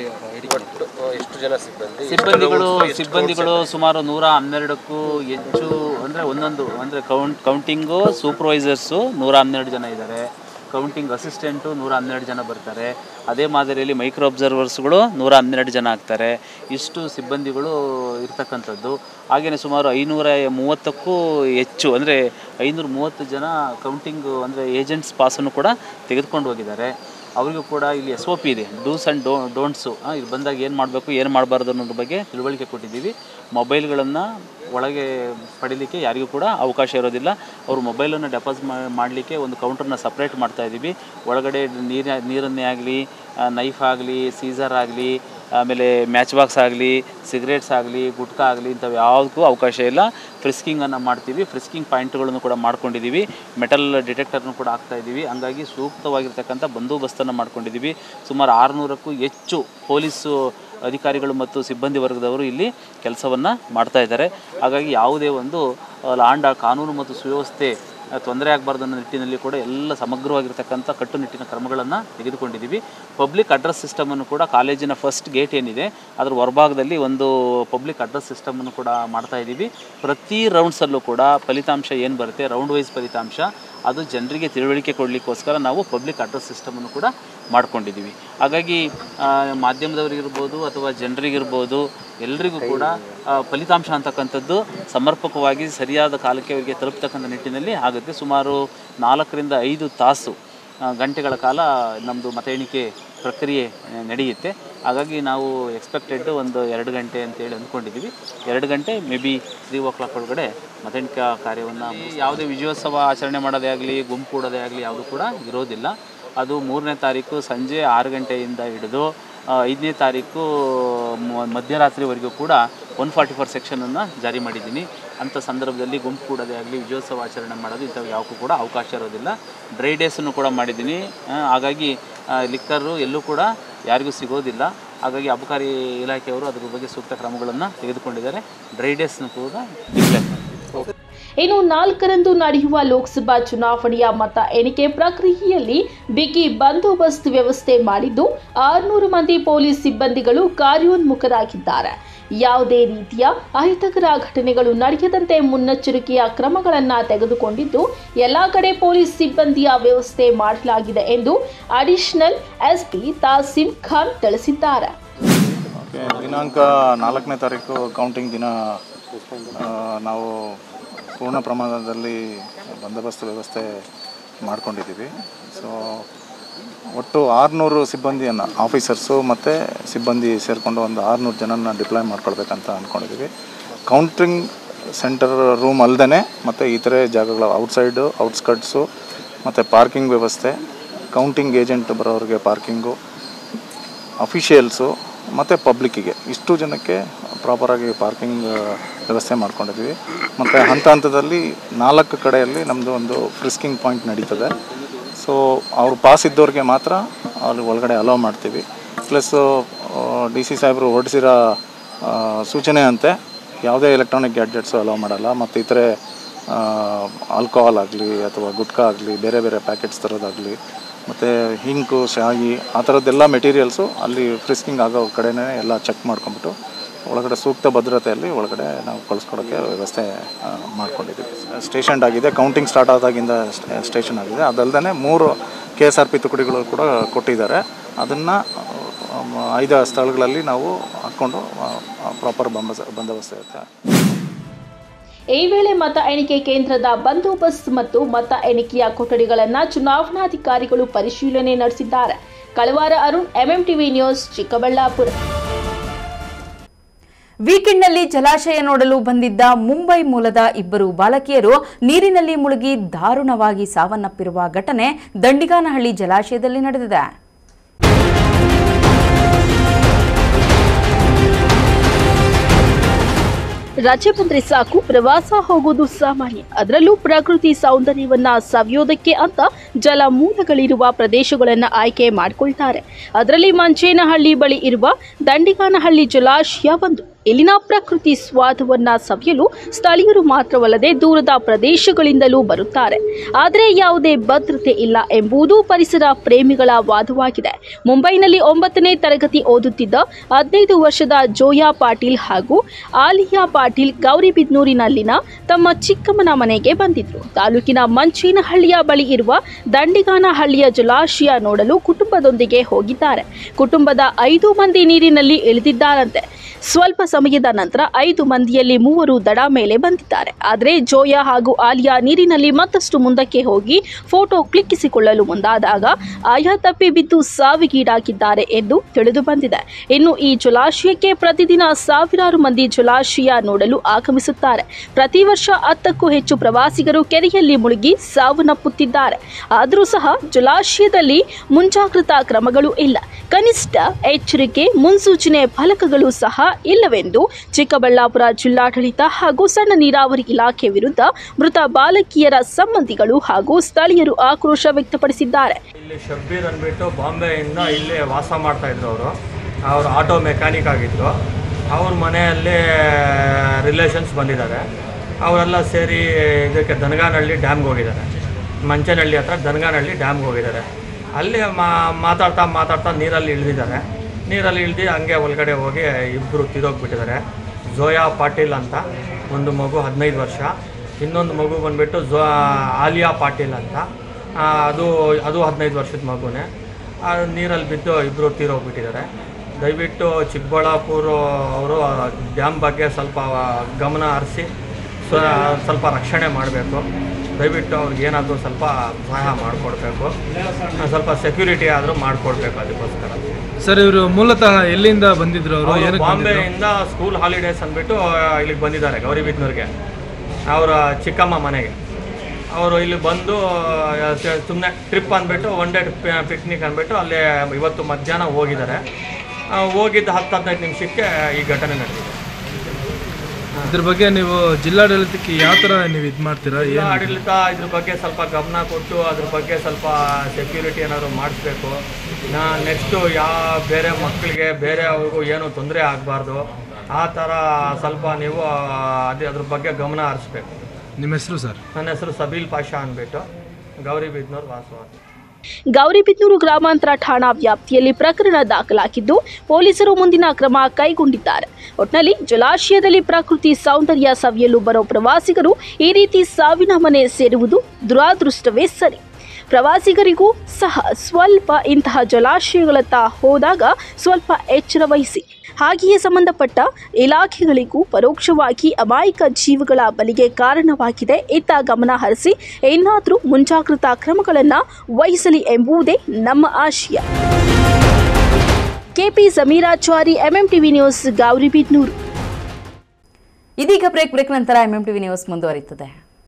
ಎಷ್ಟು ಜನ ಸಿಬ್ಬಂದಿ ಸಿಬ್ಬಂದಿಗಳು ಸಿಬ್ಬಂದಿಗಳು ಸುಮಾರು ನೂರ ಹನ್ನೆರಡಕ್ಕೂ ಹೆಚ್ಚು ಅಂದರೆ ಒಂದೊಂದು ಅಂದರೆ ಕೌಂಟ್ ಕೌಂಟಿಂಗು ಸೂಪರ್ವೈಸರ್ಸು ನೂರ ಹನ್ನೆರಡು ಜನ ಇದ್ದಾರೆ ಕೌಂಟಿಂಗ್ ಅಸಿಸ್ಟೆಂಟು ನೂರ ಹನ್ನೆರಡು ಜನ ಬರ್ತಾರೆ ಅದೇ ಮಾದರಿಯಲ್ಲಿ ಮೈಕ್ರೋ ಅಬ್ಸರ್ವರ್ಸ್ಗಳು ನೂರ ಹನ್ನೆರಡು ಜನ ಆಗ್ತಾರೆ ಇಷ್ಟು ಸಿಬ್ಬಂದಿಗಳು ಇರ್ತಕ್ಕಂಥದ್ದು ಹಾಗೆಯೇ ಸುಮಾರು ಐನೂರ ಮೂವತ್ತಕ್ಕೂ ಹೆಚ್ಚು ಅಂದರೆ ಐನೂರ ಮೂವತ್ತು ಜನ ಕೌಂಟಿಂಗು ಅಂದರೆ ಏಜೆಂಟ್ಸ್ ಪಾಸನ್ನು ಕೂಡ ತೆಗೆದುಕೊಂಡು ಹೋಗಿದ್ದಾರೆ ಅವರಿಗೂ ಕೂಡ ಇಲ್ಲಿ ಎಸ್ ಒ ಪಿ ಇದೆ ಡೂಸ್ ಆ್ಯಂಡ್ ಡೋ ಡೋಂಟ್ಸು ಇಲ್ಲಿ ಬಂದಾಗ ಏನು ಮಾಡಬೇಕು ಏನು ಮಾಡಬಾರ್ದು ಅನ್ನೋದ್ರ ಬಗ್ಗೆ ತಿಳುವಳಿಕೆ ಕೊಟ್ಟಿದ್ದೀವಿ ಮೊಬೈಲ್ಗಳನ್ನು ಒಳಗೆ ಪಡೀಲಿಕ್ಕೆ ಯಾರಿಗೂ ಕೂಡ ಅವಕಾಶ ಇರೋದಿಲ್ಲ ಅವರು ಮೊಬೈಲನ್ನು ಡೆಪಾಸಿಟ್ ಮಾಡಲಿಕ್ಕೆ ಒಂದು ಕೌಂಟ್ರನ್ನ ಸಪ್ರೇಟ್ ಮಾಡ್ತಾ ಇದ್ದೀವಿ ಒಳಗಡೆ ನೀರ ನೀರನ್ನೇ ಆಗಲಿ ನೈಫ್ ಆಗಲಿ ಸೀಸರ್ ಆಗಲಿ ಆಮೇಲೆ ಮ್ಯಾಚ್ ಬಾಕ್ಸ್ ಆಗಲಿ ಸಿಗರೇಟ್ಸ್ ಆಗಲಿ ಗುಟ್ಕಾ ಆಗಲಿ ಇಂಥವು ಯಾವುದಕ್ಕೂ ಅವಕಾಶ ಇಲ್ಲ ಫ್ರಿಸ್ಕಿಂಗನ್ನು ಮಾಡ್ತೀವಿ ಫ್ರಿಸ್ಕಿಂಗ್ ಪಾಯಿಂಟ್ಗಳನ್ನು ಕೂಡ ಮಾಡ್ಕೊಂಡಿದ್ದೀವಿ ಮೆಟಲ್ ಡಿಟೆಕ್ಟರ್ನು ಕೂಡ ಹಾಕ್ತಾ ಇದ್ದೀವಿ ಹಂಗಾಗಿ ಸೂಕ್ತವಾಗಿರ್ತಕ್ಕಂಥ ಬಂದೋಬಸ್ತನ್ನು ಮಾಡ್ಕೊಂಡಿದ್ದೀವಿ ಸುಮಾರು ಆರುನೂರಕ್ಕೂ ಹೆಚ್ಚು ಪೊಲೀಸು ಅಧಿಕಾರಿಗಳು ಮತ್ತು ಸಿಬ್ಬಂದಿ ವರ್ಗದವರು ಇಲ್ಲಿ ಕೆಲಸವನ್ನು ಮಾಡ್ತಾ ಇದ್ದಾರೆ ಹಾಗಾಗಿ ಯಾವುದೇ ಒಂದು ಆ, ಲಾಂಡ ಕಾನೂನು ಮತ್ತು ಸುವ್ಯವಸ್ಥೆ ಆ, ತೊಂದರೆ ಆಗಬಾರ್ದು ಅನ್ನೋ ನಿಟ್ಟಿನಲ್ಲಿ ಕೂಡ ಎಲ್ಲ ಸಮಗ್ರವಾಗಿರ್ತಕ್ಕಂಥ ಕಟ್ಟುನಿಟ್ಟಿನ ಕ್ರಮಗಳನ್ನು ತೆಗೆದುಕೊಂಡಿದ್ದೀವಿ ಪಬ್ಲಿಕ್ ಅಡ್ರೆಸ್ ಸಿಸ್ಟಮನ್ನು ಕೂಡ ಕಾಲೇಜಿನ ಫಸ್ಟ್ ಗೇಟ್ ಏನಿದೆ ಅದರ ಹೊರಭಾಗದಲ್ಲಿ ಒಂದು ಪಬ್ಲಿಕ್ ಅಡ್ರೆಸ್ ಸಿಸ್ಟಮನ್ನು ಕೂಡ ಮಾಡ್ತಾ ಇದ್ದೀವಿ ಪ್ರತಿ ರೌಂಡ್ಸಲ್ಲೂ ಕೂಡ ಫಲಿತಾಂಶ ಏನು ಬರುತ್ತೆ ರೌಂಡ್ ವೈಸ್ ಫಲಿತಾಂಶ ಅದು ಜನರಿಗೆ ತಿಳುವಳಿಕೆ ಕೊಡಲಿಕ್ಕೋಸ್ಕರ ನಾವು ಪಬ್ಲಿಕ್ ಅಡ್ರೆಸ್ ಸಿಸ್ಟಮನ್ನು ಕೂಡ ಮಾಡ್ಕೊಂಡಿದ್ದೀವಿ ಹಾಗಾಗಿ ಆ, ಮಾಧ್ಯಮದವರಿಗಿರ್ಬೋದು ಅಥವಾ ಜನರಿಗಿರ್ಬೋದು ಎಲ್ರಿಗೂ ಕೂಡ ಆ, ಫಲಿತಾಂಶ ಅಂತಕ್ಕಂಥದ್ದು ಸಮರ್ಪಕವಾಗಿ ಸರಿಯಾದ ಕಾಲಕ್ಕೆ ಅವರಿಗೆ ತಲುಪ್ತಕ್ಕಂಥ ನಿಟ್ಟಿನಲ್ಲಿ ಆಗುತ್ತೆ ಸುಮಾರು ನಾಲ್ಕರಿಂದ ಐದು ತಾಸು ಆ, ಗಂಟೆಗಳ ಕಾಲ ನಮ್ಮದು ಮತ ಎಣಿಕೆ ಪ್ರಕ್ರಿಯೆ ಆ, ನಡೆಯುತ್ತೆ ಹಾಗಾಗಿ ನಾವು ಎಕ್ಸ್ಪೆಕ್ಟೆಡ್ ಒಂದು ಎರಡು ಗಂಟೆ ಅಂತೇಳಿ ಅಂದ್ಕೊಂಡಿದ್ದೀವಿ ಎರಡು ಗಂಟೆ maybe three o'clock ಒಳಗಡೆ ಮತ ಎಣಿಕಾ ಕಾರ್ಯವನ್ನು ಯಾವುದೇ ವಿಜಯೋತ್ಸವ ಆಚರಣೆ ಮಾಡೋದೇ ಆಗಲಿ ಗುಂಪು ಕೂಡೋದೇ ಆಗಲಿ ಯಾವುದು ಕೂಡ ಇರೋದಿಲ್ಲ ಅದು ಮೂರನೇ ತಾರೀಕು ಸಂಜೆ ಆರು ಗಂಟೆಯಿಂದ ಹಿಡಿದು ಆ, ಐದನೇ ತಾರೀಕು ಮ- ಮಧ್ಯರಾತ್ರಿವರೆಗೂ ಕೂಡ ಒನ್ ಫಾರ್ಟಿ ಫೋರ್ ಸೆಕ್ಷನನ್ನು ಜಾರಿ ಮಾಡಿದ್ದೀನಿ ಅಂಥ ಸಂದರ್ಭದಲ್ಲಿ ಗುಂಪು ಕೂಡೋದೇ ಆಗಲಿ ವಿಜಯೋತ್ಸವ ಆಚರಣೆ ಮಾಡೋದು ಇಂಥವು ಯಾವಕ್ಕೂ ಕೂಡ ಅವಕಾಶ ಇರೋದಿಲ್ಲ ಡ್ರೈ ಡೇಸನ್ನು ಕೂಡ ಮಾಡಿದ್ದೀನಿ ಆ, ಹಾಗಾಗಿ ಲಿಕ್ಕರು ಎಲ್ಲೂ ಕೂಡ ಯಾರಿಗೂ ಸಿಗೋದಿಲ್ಲ ಹಾಗಾಗಿ ಅಬಕಾರಿ ಇಲಾಖೆಯವರು ಅದ್ರ ಬಗ್ಗೆ ಸೂಕ್ತ ಕ್ರಮಗಳನ್ನು ತೆಗೆದುಕೊಂಡಿದ್ದಾರೆ ಡ್ರೈ ಡೇಸ್ನು ಕೂಡ ಡಿಕ್ಲೇರ್ ಮಾಡಿದ್ದೀವಿ ಇನ್ನು ನಾಲ್ಕರಂದು ನಡೆಯುವ ಲೋಕಸಭಾ ಚುನಾವಣೆಯ ಮತ ಎಣಿಕೆ ಪ್ರಕ್ರಿಯೆಯಲ್ಲಿ ಬಿಗಿ ಬಂದೋಬಸ್ತ್ ವ್ಯವಸ್ಥೆ ಮಾಡಿದ್ದು ಆರುನೂರು ಮಂದಿ ಪೊಲೀಸ್ ಸಿಬ್ಬಂದಿಗಳು ಕಾರ್ಯೋನ್ಮುಖರಾಗಿದ್ದಾರೆ ಯಾವುದೇ ರೀತಿಯ ಅಹಿತಕರ ಘಟನೆಗಳು ನಡೆಯದಂತೆ ಮುನ್ನೆಚ್ಚರಿಕೆಯ ಕ್ರಮಗಳನ್ನು ತೆಗೆದುಕೊಂಡಿದ್ದು ಎಲ್ಲಾ ಕಡೆ ಪೊಲೀಸ್ ಸಿಬ್ಬಂದಿಯ ವ್ಯವಸ್ಥೆ ಮಾಡಲಾಗಿದೆ ಎಂದು ಅಡಿಷನಲ್ ಎಸ್ಪಿ ತಾಸಿಂ ಖಾನ್ ತಿಳಿಸಿದ್ದಾರೆ ಓಕೆ ದಿನಾಂಕ ನಾಲ್ಕನೇ ತಾರೀಕು ಕೌಂಟಿಂಗ್ ದಿನ ಆ, ನಾವು ಪೂರ್ಣ ಪ್ರಮಾಣದಲ್ಲಿ ಬಂದೋಬಸ್ತ್ ವ್ಯವಸ್ಥೆ ಮಾಡ್ಕೊಂಡಿದ್ದೀವಿ ಸೊ ಒಟ್ಟು ಆರುನೂರು ಸಿಬ್ಬಂದಿಯನ್ನು ಆಫೀಸರ್ಸು ಮತ್ತು ಸಿಬ್ಬಂದಿ ಸೇರಿಕೊಂಡು ಒಂದು ಆರುನೂರು ಜನನ ಡಿಪ್ಲಾಯ್ ಮಾಡ್ಕೊಳ್ಬೇಕಂತ ಅಂದ್ಕೊಂಡಿದ್ದೀವಿ ಕೌಂಟಿಂಗ್ ಸೆಂಟರ್ ರೂಮ್ ಅಲ್ಲದೆ ಮತ್ತು ಇತರೆ ಜಾಗಗಳು ಔಟ್ಸೈಡು ಔಟ್ಸ್ಕಟ್ಸು ಮತ್ತು ಪಾರ್ಕಿಂಗ್ ವ್ಯವಸ್ಥೆ ಕೌಂಟಿಂಗ್ ಏಜೆಂಟ್ ಬರೋರಿಗೆ ಪಾರ್ಕಿಂಗು ಅಫಿಷಿಯಲ್ಸು ಮತ್ತು ಪಬ್ಲಿಕ್ಕಿಗೆ ಇಷ್ಟು ಜನಕ್ಕೆ ಪ್ರಾಪರಾಗಿ ಪಾರ್ಕಿಂಗ್ ವ್ಯವಸ್ಥೆ ಮಾಡ್ಕೊಂಡಿದ್ದೀವಿ ಮತ್ತು ಹಂತ ಹಂತದಲ್ಲಿ ನಾಲ್ಕು ಕಡೆಯಲ್ಲಿ ನಮ್ಮದು ಒಂದು ಫ್ರಿಸ್ಕಿಂಗ್ ಪಾಯಿಂಟ್ ನಡೀತದೆ ಸೊ ಅವ್ರು ಪಾಸ್ ಇದ್ದವ್ರಿಗೆ ಮಾತ್ರ ಅಲ್ಲಿ ಒಳಗಡೆ ಅಲೋ ಮಾಡ್ತೀವಿ ಪ್ಲಸ್ಸು ಡಿ ಸಿ ಸಾಹೇಬರು ಹೊರಡಿಸಿರೋ ಸೂಚನೆ ಅಂತೆ ಯಾವುದೇ ಎಲೆಕ್ಟ್ರಾನಿಕ್ ಗ್ಯಾಡ್ಜೆಟ್ಸು ಅಲೋ ಮಾಡಲ್ಲ ಮತ್ತು ಇತರೆ ಆಲ್ಕೋಹಾಲ್ ಆಗಲಿ ಅಥವಾ ಗುಟ್ಕಾ ಆಗಲಿ ಬೇರೆ ಬೇರೆ ಪ್ಯಾಕೆಟ್ಸ್ ತರೋದಾಗಲಿ ಮತ್ತು ಹಿಂಕು ಶಾಯಿ ಆ ಥರದ್ದೆಲ್ಲ ಮೆಟೀರಿಯಲ್ಸು ಅಲ್ಲಿ ಫ್ರಿಸ್ಕಿಂಗ್ ಆಗೋ ಕಡೆನೇ ಎಲ್ಲ ಚೆಕ್ ಮಾಡ್ಕೊಂಬಿಟ್ಟು ಒಳಗಡೆ ಸೂಕ್ತ ಭದ್ರತೆಯಲ್ಲಿ ಒಳಗಡೆ ನಾವು ಕಳಿಸ್ಕೊಡೋಕ್ಕೆ ವ್ಯವಸ್ಥೆ ಆ, ಮಾಡ್ಕೊಂಡಿದ್ದೀವಿ ಸ್ಟೇಷನ್ ಆಗಿದೆ ಕೌಂಟಿಂಗ್ ಸ್ಟಾರ್ಟ್ ಆದಾಗಿಂದ ಸ್ಟೇಷನ್ ಆಗಿದೆ ಅದಲ್ಲದೆ ಮೂರು ಕೆ ಎಸ್ ಆರ್ ಪಿ ತುಕಡಿಗಳು ಕೂಡ ಕೊಟ್ಟಿದ್ದಾರೆ ಅದನ್ನು ಐದು ಸ್ಥಳಗಳಲ್ಲಿ ನಾವು ಹಾಕ್ಕೊಂಡು ಪ್ರಾಪರ್ ಬಂಬಸ್ ಬಂದೋಬಸ್ತ್ ಇರುತ್ತೆ ಈ ವೇಳೆ ಮತ ಎಣಿಕೆ ಕೇಂದ್ರದ ಬಂದೋಬಸ್ತ್ ಮತ್ತು ಮತ ಎಣಿಕೆಯ ಕೊಠಡಿಗಳನ್ನು ಚುನಾವಣಾಧಿಕಾರಿಗಳು ಪರಿಶೀಲನೆ ನಡೆಸಿದ್ದಾರೆ ಕಳವಾರ ಅರುಣ್ ಎಂಎಂಟಿವಿ ನ್ಯೂಸ್ ಚಿಕ್ಕಬಳ್ಳಾಪುರ ವೀಕೆಂಡ್ನಲ್ಲಿ ಜಲಾಶಯ ನೋಡಲು ಬಂದಿದ್ದ ಮುಂಬೈ ಮೂಲದ ಇಬ್ಬರು ಬಾಲಕಿಯರು ನೀರಿನಲ್ಲಿ ಮುಳುಗಿ ದಾರುಣವಾಗಿ ಸಾವನ್ನಪ್ಪಿರುವ ಘಟನೆ ದಂಡಿಗಾನಹಳ್ಳಿ ಜಲಾಶಯದಲ್ಲಿ ನಡೆದಿದೆ ರಜೆ ಬಂದ್ರೆ ಸಾಕು ಪ್ರವಾಸ ಹೋಗೋದು ಸಾಮಾನ್ಯ ಅದರಲ್ಲೂ ಪ್ರಕೃತಿ ಸೌಂದರ್ಯವನ್ನ ಸವಿಯೋದಕ್ಕೆ ಅಂತ ಜಲಮೂಲಗಳಿರುವ ಪ್ರದೇಶಗಳನ್ನ ಆಯ್ಕೆ ಮಾಡಿಕೊಳ್ತಾರೆ ಅದರಲ್ಲಿ ಮಂಚೇನಹಳ್ಳಿ ಬಳಿ ಇರುವ ದಂಡಿಗಾನಹಳ್ಳಿ ಜಲಾಶಯ ಒಂದು ಇಲ್ಲಿನ ಪ್ರಕೃತಿ ಸ್ವಾದವನ್ನ ಸವಿಯಲು ಸ್ಥಳೀಯರು ಮಾತ್ರವಲ್ಲದೆ ದೂರದ ಪ್ರದೇಶಗಳಿಂದಲೂ ಬರುತ್ತಾರೆ ಆದರೆ ಯಾವುದೇ ಭದ್ರತೆ ಇಲ್ಲ ಎಂಬುದು ಪರಿಸರ ಪ್ರೇಮಿಗಳ ವಾದವಾಗಿದೆ ಮುಂಬೈನಲ್ಲಿ ಒಂಬತ್ತನೇ ತರಗತಿ ಓದುತ್ತಿದ್ದ ಹದಿನೈದು ವರ್ಷದ ಜೋಯಾ ಪಾಟೀಲ್ ಹಾಗೂ ಆಲಿಯಾ ಪಾಟೀಲ್ ಗೌರಿಬಿದ್ನೂರಿನಲ್ಲಿನ ತಮ್ಮ ಚಿಕ್ಕಮ್ಮನ ಮನೆಗೆ ಬಂದಿದ್ರು ತಾಲೂಕಿನ ಮಂಚೇನಹಳ್ಳಿಯ ಬಳಿ ಇರುವ ದಂಡಿಗಾನಹಳ್ಳಿಯ ಜಲಾಶಯ ನೋಡಲು ಕುಟುಂಬದೊಂದಿಗೆ ಹೋಗಿದ್ದಾರೆ ಕುಟುಂಬದ ಐದು ಮಂದಿ ನೀರಿನಲ್ಲಿ ಇಳಿದಿದ್ದಾರಂತೆ ಸ್ವಲ್ಪ ಸಮಯದ ನಂತರ ಐದು ಮಂದಿಯಲ್ಲಿ ಮೂವರು ದಡ ಮೇಲೆ ಬಂದಿದ್ದಾರೆ ಆದರೆ ಜೋಯಾ ಹಾಗೂ ಆಲಿಯಾ ನೀರಿನಲ್ಲಿ ಮತ್ತಷ್ಟು ಮುಂದಕ್ಕೆ ಹೋಗಿ ಫೋಟೋ ಕ್ಲಿಕ್ಕಿಸಿಕೊಳ್ಳಲು ಮುಂದಾದಾಗ ಆಯಾ ತಪ್ಪಿ ಬಿದ್ದು ಸಾವಿಗೀಡಾಗಿದ್ದಾರೆ ಎಂದು ತಿಳಿದು ಬಂದಿದೆ ಇನ್ನು ಈ ಜಲಾಶಯಕ್ಕೆ ಪ್ರತಿದಿನ ಸಾವಿರಾರು ಮಂದಿ ಜಲಾಶಯ ನೋಡಲು ಆಗಮಿಸುತ್ತಾರೆ ಪ್ರತಿ ವರ್ಷ ಹತ್ತಕ್ಕೂ ಹೆಚ್ಚು ಪ್ರವಾಸಿಗರು ಕೆರೆಯಲ್ಲಿ ಮುಳುಗಿ ಸಾವನ್ನಪ್ಪುತ್ತಿದ್ದಾರೆ ಆದರೂ ಸಹ ಜಲಾಶಯದಲ್ಲಿ ಮುಂಜಾಗ್ರತಾ ಕ್ರಮಗಳು ಇಲ್ಲ ಕನಿಷ್ಠ ಎಚ್ಚರಿಕೆ ಮುನ್ಸೂಚನೆ ಫಲಕಗಳು ಸಹ ಇಲ್ಲವೆಂದು ಚಿಕ್ಕಬಳ್ಳಾಪುರ ಜಿಲ್ಲಾಡಳಿತ ಹಾಗೂ ಸಣ್ಣ ನೀರಾವರಿ ಇಲಾಖೆ ವಿರುದ್ಧ ಮೃತ ಬಾಲಕಿಯರ ಸಂಬಂಧಿಗಳು ಹಾಗೂ ಸ್ಥಳೀಯರು ಆಕ್ರೋಶ ವ್ಯಕ್ತಪಡಿಸಿದ್ದಾರೆ ಇಲ್ಲಿ ಶಬ್ಬೀರ್ ಅಂದ್ಬಿಟ್ಟು ಬಾಂಬೆಯಿಂದ ಇಲ್ಲಿ ವಾಸ ಮಾಡ್ತಾ ಇದ್ರು ಅವರು ಅವರು ಆಟೋ ಮೆಕ್ಯಾನಿಕ್ ಆಗಿದ್ರು ಅವ್ರ ಮನೆಯಲ್ಲಿ ರಿಲೇಷನ್ಸ್ ಬಂದಿದ್ದಾರೆ ಅವರೆಲ್ಲ ಸೇರಿ ಇದಕ್ಕೆ ದನಗಾನಹಳ್ಳಿ ಡ್ಯಾಮ್ಗೆ ಹೋಗಿದ್ದಾರೆ ಮಂಚನಹಳ್ಳಿ ಹತ್ರ ದನಗಾನಹಳ್ಳಿ ಡ್ಯಾಮ್ಗೆ ಹೋಗಿದ್ದಾರೆ ಅಲ್ಲಿ ಮಾ ಮಾತಾಡ್ತಾ ಮಾತಾಡ್ತಾ ನೀರಲ್ಲಿ ಇಳಿದಿದ್ದಾರೆ ನೀರಲ್ಲಿ ಇಳಿದು ಹಂಗೆ ಒಳಗಡೆ ಹೋಗಿ ಇಬ್ಬರು ತೀರೋಗ್ಬಿಟ್ಟಿದ್ದಾರೆ ಜೋಯಾ ಪಾಟೀಲ್ ಅಂತ ಒಂದು ಮಗು ಹದಿನೈದು ವರ್ಷ ಇನ್ನೊಂದು ಮಗು ಬಂದುಬಿಟ್ಟು ಜೋ ಆಲಿಯಾ ಪಾಟೀಲ್ ಅಂತ ಆ, ಅದು ಅದು ಹದಿನೈದು ವರ್ಷದ ಮಗುನೇ ಆ ನೀರಲ್ಲಿ ಬಿದ್ದು ಇಬ್ಬರು ತೀರೋಗ್ಬಿಟ್ಟಿದ್ದಾರೆ ದಯವಿಟ್ಟು ಚಿಕ್ಕಬಳ್ಳಾಪುರ ಅವರು ಡ್ಯಾಮ್ ಬಗ್ಗೆ ಸ್ವಲ್ಪ ಗಮನ ಹರಿಸಿ ಸ್ವಲ್ಪ ರಕ್ಷಣೆ ಮಾಡಬೇಕು ದಯವಿಟ್ಟು ಅವ್ರಿಗೆ ಏನಾದರೂ ಸ್ವಲ್ಪ ಸಹಾಯ ಮಾಡಿಕೊಡ್ಬೇಕು ಸ್ವಲ್ಪ ಸೆಕ್ಯೂರಿಟಿ ಆದರೂ ಮಾಡಿಕೊಡ್ಬೇಕು ಅದಕ್ಕೋಸ್ಕರ ಸರ್ ಇವರು ಮೂಲತಃ ಎಲ್ಲಿಂದ ಬಂದಿದ್ರು ಅವರು ಅವರು ಏನಕ್ಕೆ ಬಂದಿದ್ರು ಬಾಂಬೆಯಿಂದ ಸ್ಕೂಲ್ ಹಾಲಿಡೇಸ್ ಅಂದ್ಬಿಟ್ಟು ಇಲ್ಲಿಗೆ ಬಂದಿದ್ದಾರೆ ಗೌರಿಬಿದ್ನೂರಿಗೆ ಅವರ ಚಿಕ್ಕಮ್ಮ ಮನೆಗೆ ಅವರು ಇಲ್ಲಿ ಬಂದು ಸುಮ್ಮನೆ ಟ್ರಿಪ್ ಅಂದ್ಬಿಟ್ಟು ಒನ್ ಡೇ ಪಿಕ್ನಿಕ್ ಅಂದ್ಬಿಟ್ಟು ಅಲ್ಲಿ ಇವತ್ತು ಮಧ್ಯಾಹ್ನ ಹೋಗಿದ್ದಾರೆ ಆ, ಹೋಗಿದ್ದ ಹತ್ತು ಹದಿನೈದು ನಿಮಿಷಕ್ಕೆ ಈ ಘಟನೆ ನಡೆದಿದೆ ಇದ್ರ ಬಗ್ಗೆ ನೀವು ಜಿಲ್ಲಾಡಳಿತಕ್ಕೆ ಯಾವ ಥರ ನೀವು ಇದು ಮಾಡ್ತೀರಾ ಜಿಲ್ಲಾ ಏನು ಆಡಳಿತ ಇದ್ರ ಬಗ್ಗೆ ಸ್ವಲ್ಪ ಗಮನ ಕೊಟ್ಟು ಅದ್ರ ಬಗ್ಗೆ ಸ್ವಲ್ಪ ಸೆಕ್ಯೂರಿಟಿ ಏನಾದ್ರು ಮಾಡಿಸ್ಬೇಕು ನಾ ನೆಕ್ಸ್ಟು ಯಾವ ಬೇರೆ ಮಕ್ಕಳಿಗೆ ಬೇರೆ ಅವ್ರಿಗೂ ಏನು ತೊಂದರೆ ಆಗಬಾರ್ದು ಆ ಥರ ಸ್ವಲ್ಪ ನೀವು ಅದೇ ಅದ್ರ ಬಗ್ಗೆ ಗಮನ ಹರಿಸ್ಬೇಕು ನಿಮ್ಮ ಹೆಸರು ಸರ್ ನನ್ನ ಹೆಸರು ಸಬೀಲ್ ಪಾಷಾ ಅಂದ್ಬಿಟ್ಟು ಗೌರಿಬಿದ್ನೂರು ವಾಸವಾಸ ಗೌರಿಬಿದನೂರು ಗ್ರಾಮಾಂತರ ಠಾಣಾ ವ್ಯಾಪ್ತಿಯಲ್ಲಿ ಪ್ರಕರಣ ದಾಖಲಾಗಿದ್ದು ಪೊಲೀಸರು ಮುಂದಿನ ಕ್ರಮ ಕೈಗೊಂಡಿದ್ದಾರೆ ಒಟ್ನಲ್ಲಿ ಜಲಾಶಯದಲ್ಲಿ ಪ್ರಕೃತಿ ಸೌಂದರ್ಯ ಸವಿಯಲು ಬರೋ ಪ್ರವಾಸಿಗರು ಈ ರೀತಿ ಸಾವಿನ ಮನೆ ಸೇರುವುದು ದುರಾದೃಷ್ಟವೇ ಸರಿ ಪ್ರವಾಸಿಗರಿಗೂ ಸಹ ಸ್ವಲ್ಪ ಇಂತಹ ಜಲಾಶಯಗಳತ್ತ ಹೋದಾಗ ಸ್ವಲ್ಪ ಎಚ್ಚರ ವಹಿಸಿ ಹಾಗೆಯೇ ಸಂಬಂಧಪಟ್ಟ ಇಲಾಖೆಗಳಿಗೂ ಪರೋಕ್ಷವಾಗಿ ಅಮಾಯಕ ಜೀವಗಳ ಬಲಿಗೆ ಕಾರಣವಾಗಿದೆ ಇತ್ತ ಗಮನ ಹರಿಸಿ ಏನಾದರೂ ಮುಂಜಾಗ್ರತಾ ಕ್ರಮಗಳನ್ನು ವಹಿಸಲಿ ಎಂಬುದೇ ನಮ್ಮ ಆಶಯ KP Samirachari MM TV news Gauribidanur ಇದೀಗ ಬ್ರೇಕ್ ಬ್ರೇಕ್ ನಂತರ ಎಂ ಎಂ ಟಿವಿ ನ್ಯೂಸ್ ಮುಂದುವರಿಯುತ್ತದೆ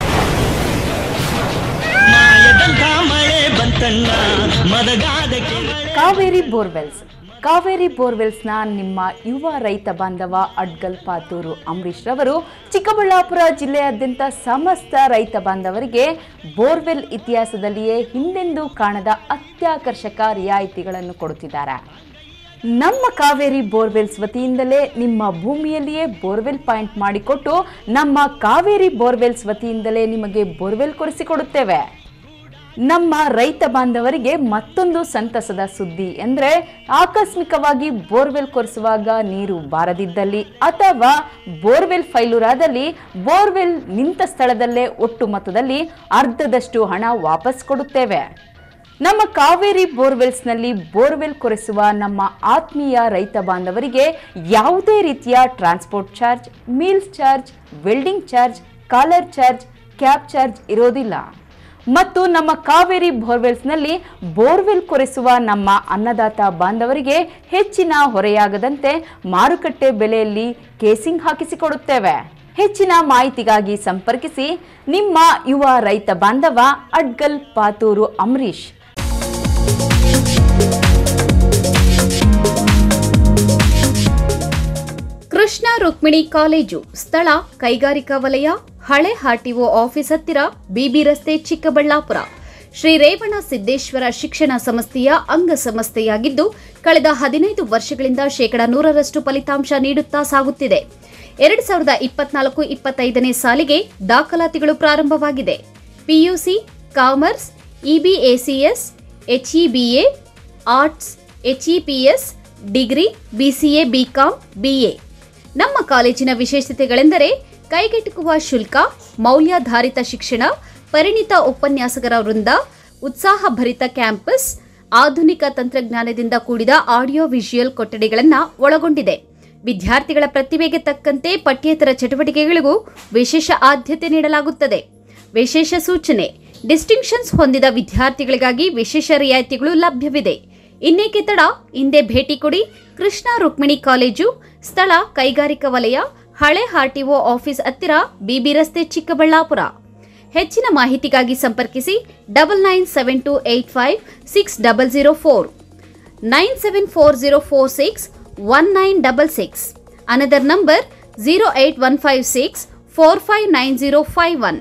ಕಾವೇರಿ ಬೋರ್ವೆಲ್ಸ್ ಕಾವೇರಿ ಬೋರ್ವೆಲ್ಸ್ನ ನಿಮ್ಮ ಯುವ ರೈತ ಬಾಂಧವ ಅಡ್ಗಲ್ ಪಾತೂರು ಅಂಬರೀಶ್ ರವರು ಚಿಕ್ಕಬಳ್ಳಾಪುರ ಜಿಲ್ಲೆಯಾದ್ಯಂತ ಸಮಸ್ತ ರೈತ ಬಾಂಧವರಿಗೆ ಬೋರ್ವೆಲ್ ಇತಿಹಾಸದಲ್ಲಿಯೇ ಹಿಂದೆಂದೂ ಕಾಣದ ಅತ್ಯಾಕರ್ಷಕ ರಿಯಾಯಿತಿಗಳನ್ನು ಕೊಡುತ್ತಿದ್ದಾರೆ ನಮ್ಮ ಕಾವೇರಿ ಬೋರ್ವೆಲ್ಸ್ ವತಿಯಿಂದಲೇ ನಿಮ್ಮ ಭೂಮಿಯಲ್ಲಿಯೇ ಬೋರ್ವೆಲ್ ಪಾಯಿಂಟ್ ಮಾಡಿಕೊಟ್ಟು ನಮ್ಮ ಕಾವೇರಿ ಬೋರ್ವೆಲ್ಸ್ ವತಿಯಿಂದಲೇ ನಿಮಗೆ ಬೋರ್ವೆಲ್ ಕೊಡಿಸಿಕೊಡುತ್ತೇವೆ ನಮ್ಮ ರೈತ ಬಾಂಧವರಿಗೆ ಮತ್ತೊಂದು ಸಂತಸದ ಸುದ್ದಿ ಅಂದರೆ ಆಕಸ್ಮಿಕವಾಗಿ ಬೋರ್ವೆಲ್ ಕೊರೆಸುವಾಗ ನೀರು ಬಾರದಿದ್ದಲ್ಲಿ ಅಥವಾ ಬೋರ್ವೆಲ್ ಫೈಲೂರಾದಲ್ಲಿ ಬೋರ್ವೆಲ್ ನಿಂತ ಸ್ಥಳದಲ್ಲೇ ಒಟ್ಟು ಮೊತ್ತದಲ್ಲಿ ಅರ್ಧದಷ್ಟು ಹಣ ವಾಪಸ್ ಕೊಡುತ್ತೇವೆ ನಮ್ಮ ಕಾವೇರಿ ಬೋರ್ವೆಲ್ಸ್ನಲ್ಲಿ ಬೋರ್ವೆಲ್ ಕೊರೆಸುವ ನಮ್ಮ ಆತ್ಮೀಯ ರೈತ ಬಾಂಧವರಿಗೆ ಯಾವುದೇ ರೀತಿಯ transport charge meals charge welding charge collar charge cab charge ಇರೋದಿಲ್ಲ ಮತ್ತು ನಮ್ಮ ಕಾವೇರಿ ಬೋರ್ವೆಲ್ಸ್ನಲ್ಲಿ ಬೋರ್ವೆಲ್ ಕೊರೆಸುವ ನಮ್ಮ ಅನ್ನದಾತ ಬಾಂಧವರಿಗೆ ಹೆಚ್ಚಿನ ಹೊರೆಯಾಗದಂತೆ ಮಾರುಕಟ್ಟೆ ಬೆಲೆಯಲ್ಲಿ ಕೇಸಿಂಗ್ ಹಾಕಿಸಿಕೊಡುತ್ತೇವೆ ಹೆಚ್ಚಿನ ಮಾಹಿತಿಗಾಗಿ ಸಂಪರ್ಕಿಸಿ ನಿಮ್ಮ ಯುವ ರೈತ ಬಾಂಧವ ಅಡ್ಗಲ್ ಪಾತೂರು ಅಂಬರೀಶ್ ಕೃಷ್ಣ ರುಕ್ಮಿಣಿ ಕಾಲೇಜು ಸ್ಥಳ ಕೈಗಾರಿಕಾ ವಲಯ ಹಳೆ ಆರ್ಟಿಒ ಆಫೀಸ್ ಹತ್ತಿರ ಬಿಬಿ ರಸ್ತೆ ಚಿಕ್ಕಬಳ್ಳಾಪುರ ಶ್ರೀ ರೇವಣ ಸಿದ್ದೇಶ್ವರ ಶಿಕ್ಷಣ ಸಂಸ್ಥೆಯ ಅಂಗಸಂಸ್ಥೆಯಾಗಿದ್ದು ಕಳೆದ ಹದಿನೈದು ವರ್ಷಗಳಿಂದ ಶೇಕಡ ನೂರರಷ್ಟು ಫಲಿತಾಂಶ ನೀಡುತ್ತಾ ಸಾಗುತ್ತಿದೆ ಎರಡು ಸಾವಿರದ ಇಪ್ಪತ್ನಾಲ್ಕು ಇಪ್ಪತ್ತೈದನೇ ಸಾಲಿಗೆ ದಾಖಲಾತಿಗಳು ಪ್ರಾರಂಭವಾಗಿದೆ PUC commerce EBACS HEBA arts HEPS degree BCA BCom BA ನಮ್ಮ ಕಾಲೇಜಿನ ವಿಶೇಷತೆಗಳೆಂದರೆ ಕೈಗೆಟುಕುವ ಶುಲ್ಕ ಮೌಲ್ಯಾಧಾರಿತ ಶಿಕ್ಷಣ ಪರಿಣಿತ ಉಪನ್ಯಾಸಕರ ವೃಂದ ಉತ್ಸಾಹಭರಿತ ಕ್ಯಾಂಪಸ್ ಆಧುನಿಕ ತಂತ್ರಜ್ಞಾನದಿಂದ ಕೂಡಿದ ಆಡಿಯೋ ವಿಜುಯಲ್ ಕೊಠಡಿಗಳನ್ನು ಒಳಗೊಂಡಿದೆ ವಿದ್ಯಾರ್ಥಿಗಳ ಪ್ರತಿಭೆಗೆ ತಕ್ಕಂತೆ ಪಠ್ಯೇತರ ಚಟುವಟಿಕೆಗಳಿಗೂ ವಿಶೇಷ ಆದ್ಯತೆ ನೀಡಲಾಗುತ್ತದೆ ವಿಶೇಷ ಸೂಚನೆ ಡಿಸ್ಟಿಂಕ್ಷನ್ಸ್ ಹೊಂದಿದ ವಿದ್ಯಾರ್ಥಿಗಳಿಗಾಗಿ ವಿಶೇಷ ರಿಯಾಯಿತಿಗಳು ಲಭ್ಯವಿದೆ ಇನ್ನೇಕೆ ತಡ ಹಿಂದೆ ಭೇಟಿ ಕೊಡಿ ಕೃಷ್ಣ ರುಕ್ಮಿಣಿ ಕಾಲೇಜು ಸ್ಥಳ ಕೈಗಾರಿಕಾ ವಲಯ ಹಳೆ ಆರ್ಟಿಒ ಆಫೀಸ್ ಹತ್ತಿರ ಬಿಬಿ ರಸ್ತೆ ಚಿಕ್ಕಬಳ್ಳಾಪುರ ಹೆಚ್ಚಿನ ಮಾಹಿತಿಗಾಗಿ ಸಂಪರ್ಕಿಸಿ double nine seven two eight five six double zero four nine seven four zero four six one nine double six another number zero eight one five six four five nine zero five one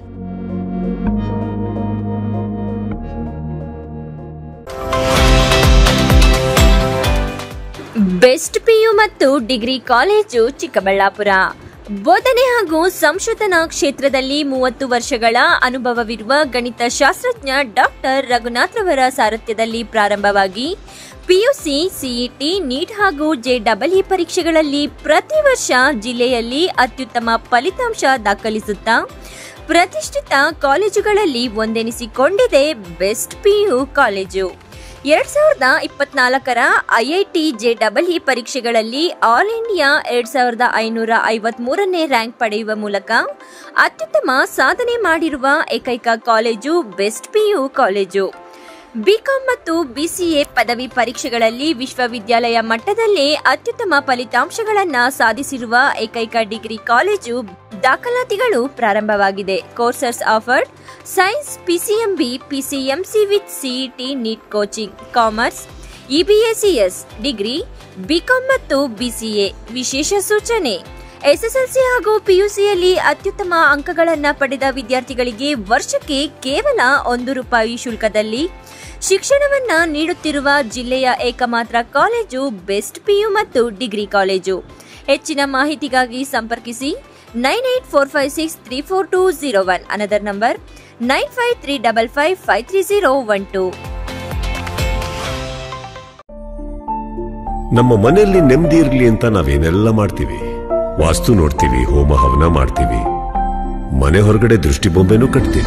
best PU ಮತ್ತು degree college Chikkaballapur ಬೋಧನೆ ಹಾಗೂ ಸಂಶೋಧನಾ ಕ್ಷೇತ್ರದಲ್ಲಿ ಮೂವತ್ತು ವರ್ಷಗಳ ಅನುಭವವಿರುವ ಗಣಿತ ಶಾಸ್ತ್ರಜ್ಞ doctor ರಘುನಾಥ್ರವರ ಸಾರಥ್ಯದಲ್ಲಿ ಪ್ರಾರಂಭವಾಗಿ PUC CET NEET ಹಾಗೂ ಜೆಡಬ್ಲ್ಇ ಪರೀಕ್ಷೆಗಳಲ್ಲಿ ಪ್ರತಿ ವರ್ಷ ಜಿಲ್ಲೆಯಲ್ಲಿ ಅತ್ಯುತ್ತಮ ಫಲಿತಾಂಶ ದಾಖಲಿಸುತ್ತಾ ಪ್ರತಿಷ್ಠಿತ ಕಾಲೇಜುಗಳಲ್ಲಿ ಒಂದೆನಿಸಿಕೊಂಡಿದೆ ಬೆಸ್ಟ್ ಪಿಯು ಕಾಲೇಜು ಎರಡ್ ಸಾವಿರದ ಇಪ್ಪತ್ನಾಲ್ಕರ ಐಐಟಿ ಜೆಡಬ್ಲ್ಇ ಪರೀಕ್ಷೆಗಳಲ್ಲಿ ಆಲ್ ಇಂಡಿಯಾ ಎರಡ್ ಸಾವಿರದ ಐನೂರ ಐವತ್ಮೂರನೇ ರ್ಯಾಂಕ್ ಪಡೆಯುವ ಮೂಲಕ ಅತ್ಯುತ್ತಮ ಸಾಧನೆ ಮಾಡಿರುವ ಏಕೈಕ college best PU college BCom ಮತ್ತು ಬಿಸಿಎ ಪದವಿ ಪರೀಕ್ಷೆಗಳಲ್ಲಿ ವಿಶ್ವವಿದ್ಯಾಲಯ ಮಟ್ಟದಲ್ಲೇ ಅತ್ಯುತ್ತಮ ಫಲಿತಾಂಶಗಳನ್ನು ಸಾಧಿಸಿರುವ ಏಕೈಕ ಡಿಗ್ರಿ ಕಾಲೇಜು ದಾಖಲಾತಿಗಳು ಪ್ರಾರಂಭವಾಗಿದೆ courses offered science PCMB PCMC with CET NEET coaching commerce EBACS degree BCom ಮತ್ತು ಬಿಸಿಎ ವಿಶೇಷ ಸೂಚನೆ ಎಸ್ಎಸ್ಎಲ್ಸಿ ಹಾಗೂ ಪಿಯುಸಿಯಲ್ಲಿ ಅತ್ಯುತ್ತಮ ಅಂಕಗಳನ್ನು ಪಡೆದ ವಿದ್ಯಾರ್ಥಿಗಳಿಗೆ ವರ್ಷಕ್ಕೆ ಕೇವಲ ಒಂದು ರೂಪಾಯಿ ಶುಲ್ಕದಲ್ಲಿ ಶಿಕ್ಷಣವನ್ನ ನೀಡುತ್ತಿರುವ ಜಿಲ್ಲೆಯ ಏಕಮಾತ್ರ ಕಾಲೇಜು ಬೆಸ್ಟ್ ಪಿಯು ಮತ್ತು ಡಿಗ್ರಿ ಕಾಲೇಜು ಹೆಚ್ಚಿನ ಮಾಹಿತಿಗಾಗಿ ಸಂಪರ್ಕಿಸಿ nine eight four five six three four two zero one another number nine five three double five five three zero one two ನಮ್ಮ ಮನೆಯಲ್ಲಿ ನೆಮ್ಮದಿ ಇರ್ಲಿ ಅಂತ ನಾವೇನೆಲ್ಲ ಮಾಡ್ತೀವಿ ವಾಸ್ತು ನೋಡ್ತೀವಿ ಹೋಮ ಹವನ ಮಾಡ್ತೀವಿ ಮನೆ ಹೊರಗಡೆ ದೃಷ್ಟಿ ಬೊಂಬೆನೂ ಕಟ್ತೀವಿ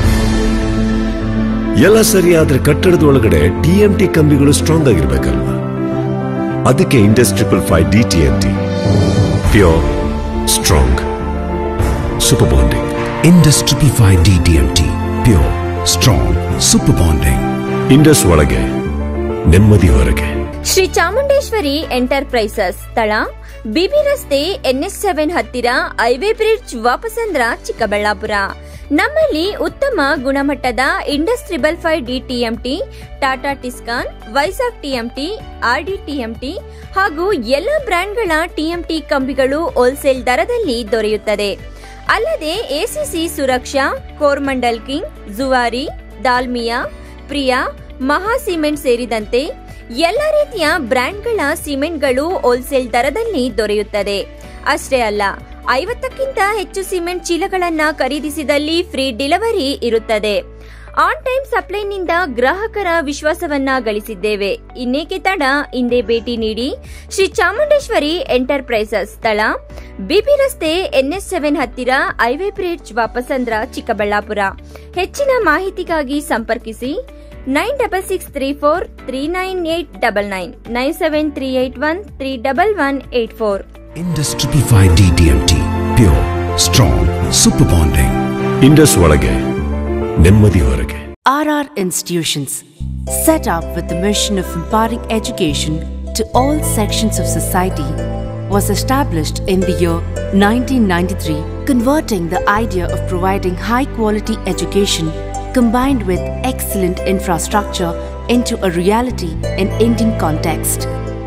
ಎಲ್ಲ ಸರಿ ಆದ್ರೆ ಕಟ್ಟಡದ ಒಳಗಡೆ ಟಿಎಂಟಿ ಕಂಬಿಗಳು ಸ್ಟ್ರಾಂಗ್ ಆಗಿರ್ಬೇಕಲ್ವಾ ಅದಕ್ಕೆ Indus triple five D TMT pure strong super bonding Indus Triple Five DTMT. Pure, strong, super bonding. Indus ಒಳಗೆ ನೆಮ್ಮದಿ ಹೊರಗೆ ಶ್ರೀ ಚಾಮುಂಡೇಶ್ವರಿ ಎಂಟರ್ಪ್ರೈಸಸ್ ಸ್ಥಳ ಬಿಬಿ ರಸ್ತೆ ಎನ್ಎಸ್ ಸೆವೆನ್ ಹತ್ತಿರ ಹೈವೇ ಬ್ರಿಡ್ಜ್ ವಾಪಸಂದ್ರ ಚಿಕ್ಕಬಳ್ಳಾಪುರ ನಮ್ಮಲ್ಲಿ ಉತ್ತಮ ಗುಣಮಟ್ಟದ Indus triple five D TMT Tata Tiscon Vizag TMT RD TMT ಹಾಗೂ ಎಲ್ಲ ಬ್ರ್ಯಾಂಡ್ಗಳ ಟಿಎಂಟಿ ಕಂಬಿಗಳು ಹೋಲ್ಸೇಲ್ ದರದಲ್ಲಿ ದೊರೆಯುತ್ತದೆ ಅಲ್ಲದೆ ACC Suraksha Coromandel king Zuari Dalmia Priya Maha cement ಸೇರಿದಂತೆ ಎಲ್ಲ ರೀತಿಯ ಬ್ರ್ಯಾಂಡ್ಗಳ ಸಿಮೆಂಟ್ಗಳು ಹೋಲ್ಸೇಲ್ ದರದಲ್ಲಿ ದೊರೆಯುತ್ತದೆ ಅಷ್ಟೇ ಅಲ್ಲ ಐವತ್ತಕ್ಕಿಂತ ಹೆಚ್ಚು ಸಿಮೆಂಟ್ ಚೀಲಗಳನ್ನ ಖರೀದಿಸಿದಲ್ಲಿ ಫ್ರೀ ಡೆಲಿವರಿ ಇರುತ್ತದೆ ಆನ್ ಟೈಮ್ ಸಪ್ಲೈನಿಂದ ಗ್ರಾಹಕರ ವಿಶ್ವಾಸವನ್ನ ಗಳಿಸಿದ್ದೇವೆ ಇನ್ನೇಕೆ ತಡ ಹಿಂದೆ ಭೇಟಿ ನೀಡಿ ಶ್ರೀ ಚಾಮುಂಡೇಶ್ವರಿ ಎಂಟರ್ಪ್ರೈಸಸ್ ಸ್ಥಳ ಬಿಬಿ ರಸ್ತೆ ಎನ್ಎಸ್ ಸೆವೆನ್ ಹತ್ತಿರ ಹೈವೇ ಬ್ರಿಡ್ಜ್ ವಾಪಸಂದ್ರ ಚಿಕ್ಕಬಳ್ಳಾಪುರ ಹೆಚ್ಚಿನ ಮಾಹಿತಿಗಾಗಿ ಸಂಪರ್ಕಿಸಿ nine double six three four three nine eight double nine nine seven three eight one three double one eight four Indus Triple Five DTMT. Pure, strong, super bonding. Indus ಒಳಗೆ ನೆಮ್ಮದಿ ಹೊರಗೆ RR Institutions, set up with the mission of imparting education to all sections of society, was established in the year 1993, converting the idea of providing high quality education combined with excellent infrastructure into a reality in Indian context.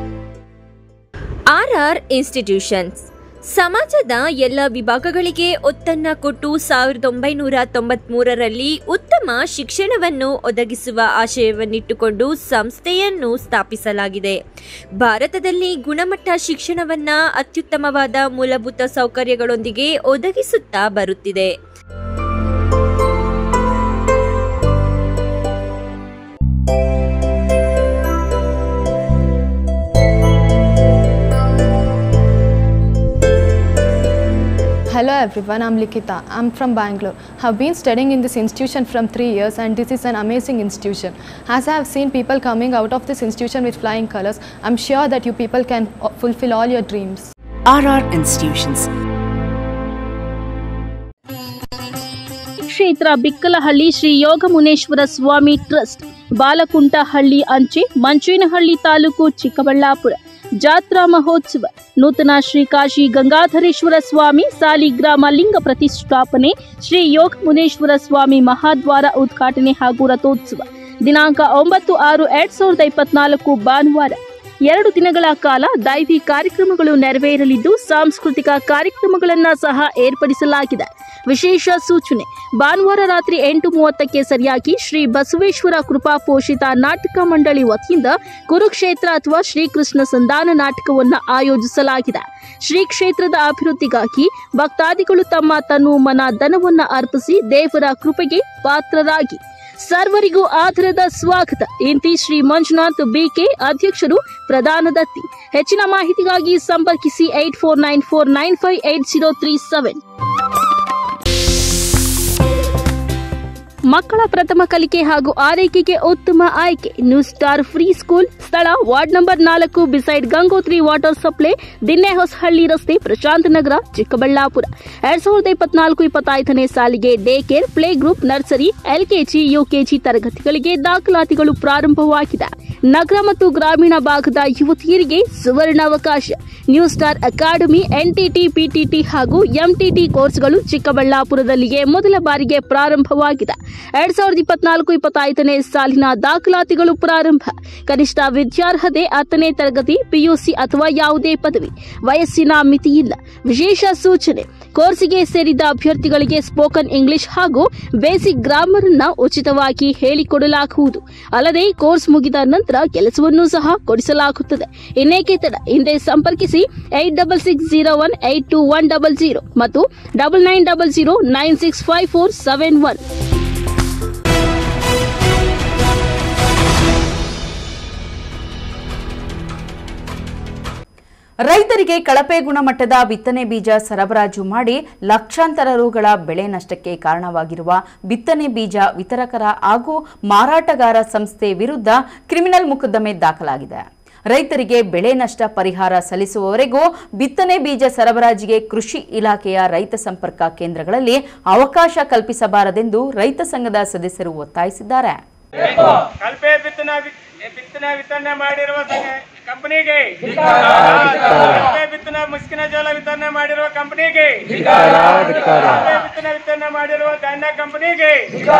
Are are institutions ಸಮಾಜದ ಎಲ್ಲ ವಿಭಾಗಗಳಿಗೆ ಒತ್ತನ್ನ ಕೊಟ್ಟು ಸಾವಿರದ ಒಂಬೈನೂರ ತೊಂಬತ್ಮೂರರಲ್ಲಿ ಉತ್ತಮ ಶಿಕ್ಷಣವನ್ನು ಒದಗಿಸುವ ಆಶಯವನ್ನಿಟ್ಟುಕೊಂಡು ಸಂಸ್ಥೆಯನ್ನು ಸ್ಥಾಪಿಸಲಾಗಿದೆ ಭಾರತದಲ್ಲಿ ಗುಣಮಟ್ಟ ಶಿಕ್ಷಣವನ್ನ ಅತ್ಯುತ್ತಮವಾದ ಮೂಲಭೂತ ಸೌಕರ್ಯಗಳೊಂದಿಗೆ ಒದಗಿಸುತ್ತಾ ಬರುತ್ತಿದೆ Hello everyone, I'm Likita. I'm from Bangalore. Have been studying in this institution from three years and this is an amazing institution. As I have seen people coming out of this institution with flying colors, I'm sure that you people can uh, fulfill all your dreams. RR Institutions. ಕ್ಷೇತ್ರ ಬಿಕ್ಕಲಹಳ್ಳಿ ಶ್ರೀ ಯೋಗಮುನೇಶ್ವರ ಸ್ವಾಮಿ trust ಬಾಲಕುಂಟಹಳ್ಳಿ ಅಂಚೆ ಮಂಚೇನಹಳ್ಳಿ ತಾಲೂಕು ಚಿಕ್ಕಬಳ್ಳಾಪುರ ಜಾತ್ರಾ ಮಹೋತ್ಸವ ನೂತನ ಶ್ರೀ ಕಾಶಿ ಗಂಗಾಧರೇಶ್ವರ ಸ್ವಾಮಿ ಸಾಲಿಗ್ರಾಮ ಲಿಂಗ ಪ್ರತಿಷ್ಠಾಪನೆ ಶ್ರೀ ಯೋಗಮುನೇಶ್ವರ ಸ್ವಾಮಿ ಮಹಾದ್ವಾರ ಉದ್ಘಾಟನೆ ಹಾಗೂ ರಥೋತ್ಸವ ದಿನಾಂಕ ಒಂಬತ್ತು ಆರು ಎರಡ್ ಸಾವಿರದ ಇಪ್ಪತ್ನಾಲ್ಕು ಭಾನುವಾರ ಎರಡು ದಿನಗಳ ಕಾಲ ದೈವಿ ಕಾರ್ಯಕ್ರಮಗಳು ನೆರವೇರಲಿದ್ದು ಸಾಂಸ್ಕೃತಿಕ ಕಾರ್ಯಕ್ರಮಗಳನ್ನು ಸಹ ಏರ್ಪಡಿಸಲಾಗಿದೆ ವಿಶೇಷ ಸೂಚನೆ ಭಾನುವಾರ ರಾತ್ರಿ ಎಂಟು ಮೂವತ್ತಕ್ಕೆ ಸರಿಯಾಗಿ ಶ್ರೀ ಬಸವೇಶ್ವರ ಕೃಪಾ ಪೋಷಿತ ನಾಟಕ ಮಂಡಳಿ ವತಿಯಿಂದ ಕುರುಕ್ಷೇತ್ರ ಅಥವಾ ಶ್ರೀಕೃಷ್ಣ ಸಂಧಾನ ನಾಟಕವನ್ನು ಆಯೋಜಿಸಲಾಗಿದೆ ಶ್ರೀ ಕ್ಷೇತ್ರದ ಅಭಿವೃದ್ಧಿಗಾಗಿ ಭಕ್ತಾದಿಗಳು ತಮ್ಮ ತನು ಮನ ಧನವನ್ನು ಅರ್ಪಿಸಿ ದೇವರ ಕೃಪೆಗೆ ಪಾತ್ರರಾಗಿ ಸರ್ವರಿಗೂ ಆಧಾರದ ಸ್ವಾಗತ ಇಂತಿ ಶ್ರೀ ಮಂಜುನಾಥ್ ಬಿಕೆ ಅಧ್ಯಕ್ಷರು ಪ್ರಧಾನ ದತ್ತಿ ಹೆಚ್ಚಿನ ಮಾಹಿತಿಗಾಗಿ ಸಂಪರ್ಕಿಸಿ eight four nine four nine five eight zero three seven ಮಕ್ಕಳ ಪ್ರಥಮ ಕಲಿಕೆ ಹಾಗೂ ಆರೈಕೆಗೆ ಉತ್ತಮ ಆಯ್ಕೆ ನ್ಯೂ ಸ್ಟಾರ್ ಫ್ರೀ ಸ್ಕೂಲ್ ಸ್ಥಳ ವಾರ್ಡ್ ನಂಬರ್ ನಾಲ್ಕು ಬಿಸೈಡ್ ಗಂಗೋತ್ರಿ ವಾಟರ್ ಸಪ್ಲೈ ದಿನ್ನೆ ಹೊಸಹಳ್ಳಿ ರಸ್ತೆ ಪ್ರಶಾಂತ್ ನಗರ ಚಿಕ್ಕಬಳ್ಳಾಪುರ ಎರಡ್ ಸಾವಿರದ ಇಪ್ಪತ್ನಾಲ್ಕು ಇಪ್ಪತ್ತೈದನೇ ಸಾಲಿಗೆ day care play group nursery LKG UKG ತರಗತಿಗಳಿಗೆ ದಾಖಲಾತಿಗಳು ಪ್ರಾರಂಭವಾಗಿದೆ ನಗರ ಮತ್ತು ಗ್ರಾಮೀಣ ಭಾಗದ ಯುವತಿಯರಿಗೆ ಸುವರ್ಣಾವಕಾಶ new star academy NTT PTT ಹಾಗೂ ಎಂಟಿಟಿ ಕೋರ್ಸ್ಗಳು ಚಿಕ್ಕಬಳ್ಳಾಪುರದಲ್ಲಿಯೇ ಮೊದಲ ಬಾರಿಗೆ ಪ್ರಾರಂಭವಾಗಿದೆ ಎರಡ್ ಸಾವಿರದ ಇಪ್ಪತ್ನಾಲ್ಕು ಇಪ್ಪತ್ತೈದನೇ ಸಾಲಿನ ದಾಖಲಾತಿಗಳು ಪ್ರಾರಂಭ ಕನಿಷ್ಠ ವಿದ್ಯಾರ್ಹತೆ ಹತ್ತನೇ ತರಗತಿ ಪಿಯುಸಿ ಅಥವಾ ಯಾವುದೇ ಪದವಿ ವಯಸ್ಸಿನ ಮಿತಿ ಇಲ್ಲ ವಿಶೇಷ ಸೂಚನೆ ಕೋರ್ಸಿಗೆ ಸೇರಿದ ಅಭ್ಯರ್ಥಿಗಳಿಗೆ ಸ್ಪೋಕನ್ ಇಂಗ್ಲಿಷ್ ಹಾಗೂ ಬೇಸಿಕ್ ಗ್ರಾಮರ್ ಅನ್ನ ಉಚಿತವಾಗಿ ಹೇಳಿಕೊಡಲಾಗುವುದು ಅಲ್ಲದೆ ಕೋರ್ಸ್ ಮುಗಿದ ನಂತರ ಕೆಲಸವನ್ನು ಸಹ ಕೊಡಿಸಲಾಗುತ್ತದೆ ಇನ್ನೇಕೆ ತಡ ಹಿಂದೆ ಸಂಪರ್ಕಿಸಿ eight double six zero one eight two one double zero ಮತ್ತು double nine double zero nine six five four seven one ರೈತರಿಗೆ ಕಳಪೆ ಗುಣಮಟ್ಟದ ಬಿತ್ತನೆ ಬೀಜ ಸರಬರಾಜು ಮಾಡಿ ಲಕ್ಷಾಂತರ ರುಗಳ ಬೆಳೆ ನಷ್ಟಕ್ಕೆ ಕಾರಣವಾಗಿರುವ ಬಿತ್ತನೆ ಬೀಜ ವಿತರಕರ ಹಾಗೂ ಮಾರಾಟಗಾರ ಸಂಸ್ಥೆ ವಿರುದ್ಧ ಕ್ರಿಮಿನಲ್ ಮೊಕದ್ದಮೆ ದಾಖಲಾಗಿದೆ ರೈತರಿಗೆ ಬೆಳೆ ನಷ್ಟ ಪರಿಹಾರ ಸಲ್ಲಿಸುವವರೆಗೂ ಬಿತ್ತನೆ ಬೀಜ ಸರಬರಾಜಿಗೆ ಕೃಷಿ ಇಲಾಖೆಯ ರೈತ ಸಂಪರ್ಕ ಕೇಂದ್ರಗಳಲ್ಲಿ ಅವಕಾಶ ಕಲ್ಪಿಸಬಾರದೆಂದು ರೈತ ಸಂಘದ ಸದಸ್ಯರು ಒತ್ತಾಯಿಸಿದ್ದಾರೆ ಕಲ್ಪೆ ಬಿತ್ತನೆ ಬಿತ್ತನೆ ವಿತರಣೆ ಮಾಡಿರುವ ಕಂಪನಿಗೆ ಕಲ್ಪೆ ಬಿತ್ತನೆ ಮುಸ್ಕಿನ ಜೋಳ ವಿತರಣೆ ಮಾಡಿರುವ ಕಂಪನಿಗೆ ಕಲ್ಪೆ ಬಿತ್ತನೆ ವಿತರಣೆ ಮಾಡಿರುವ ಧಾನ್ಯ ಕಂಪನಿಗೆ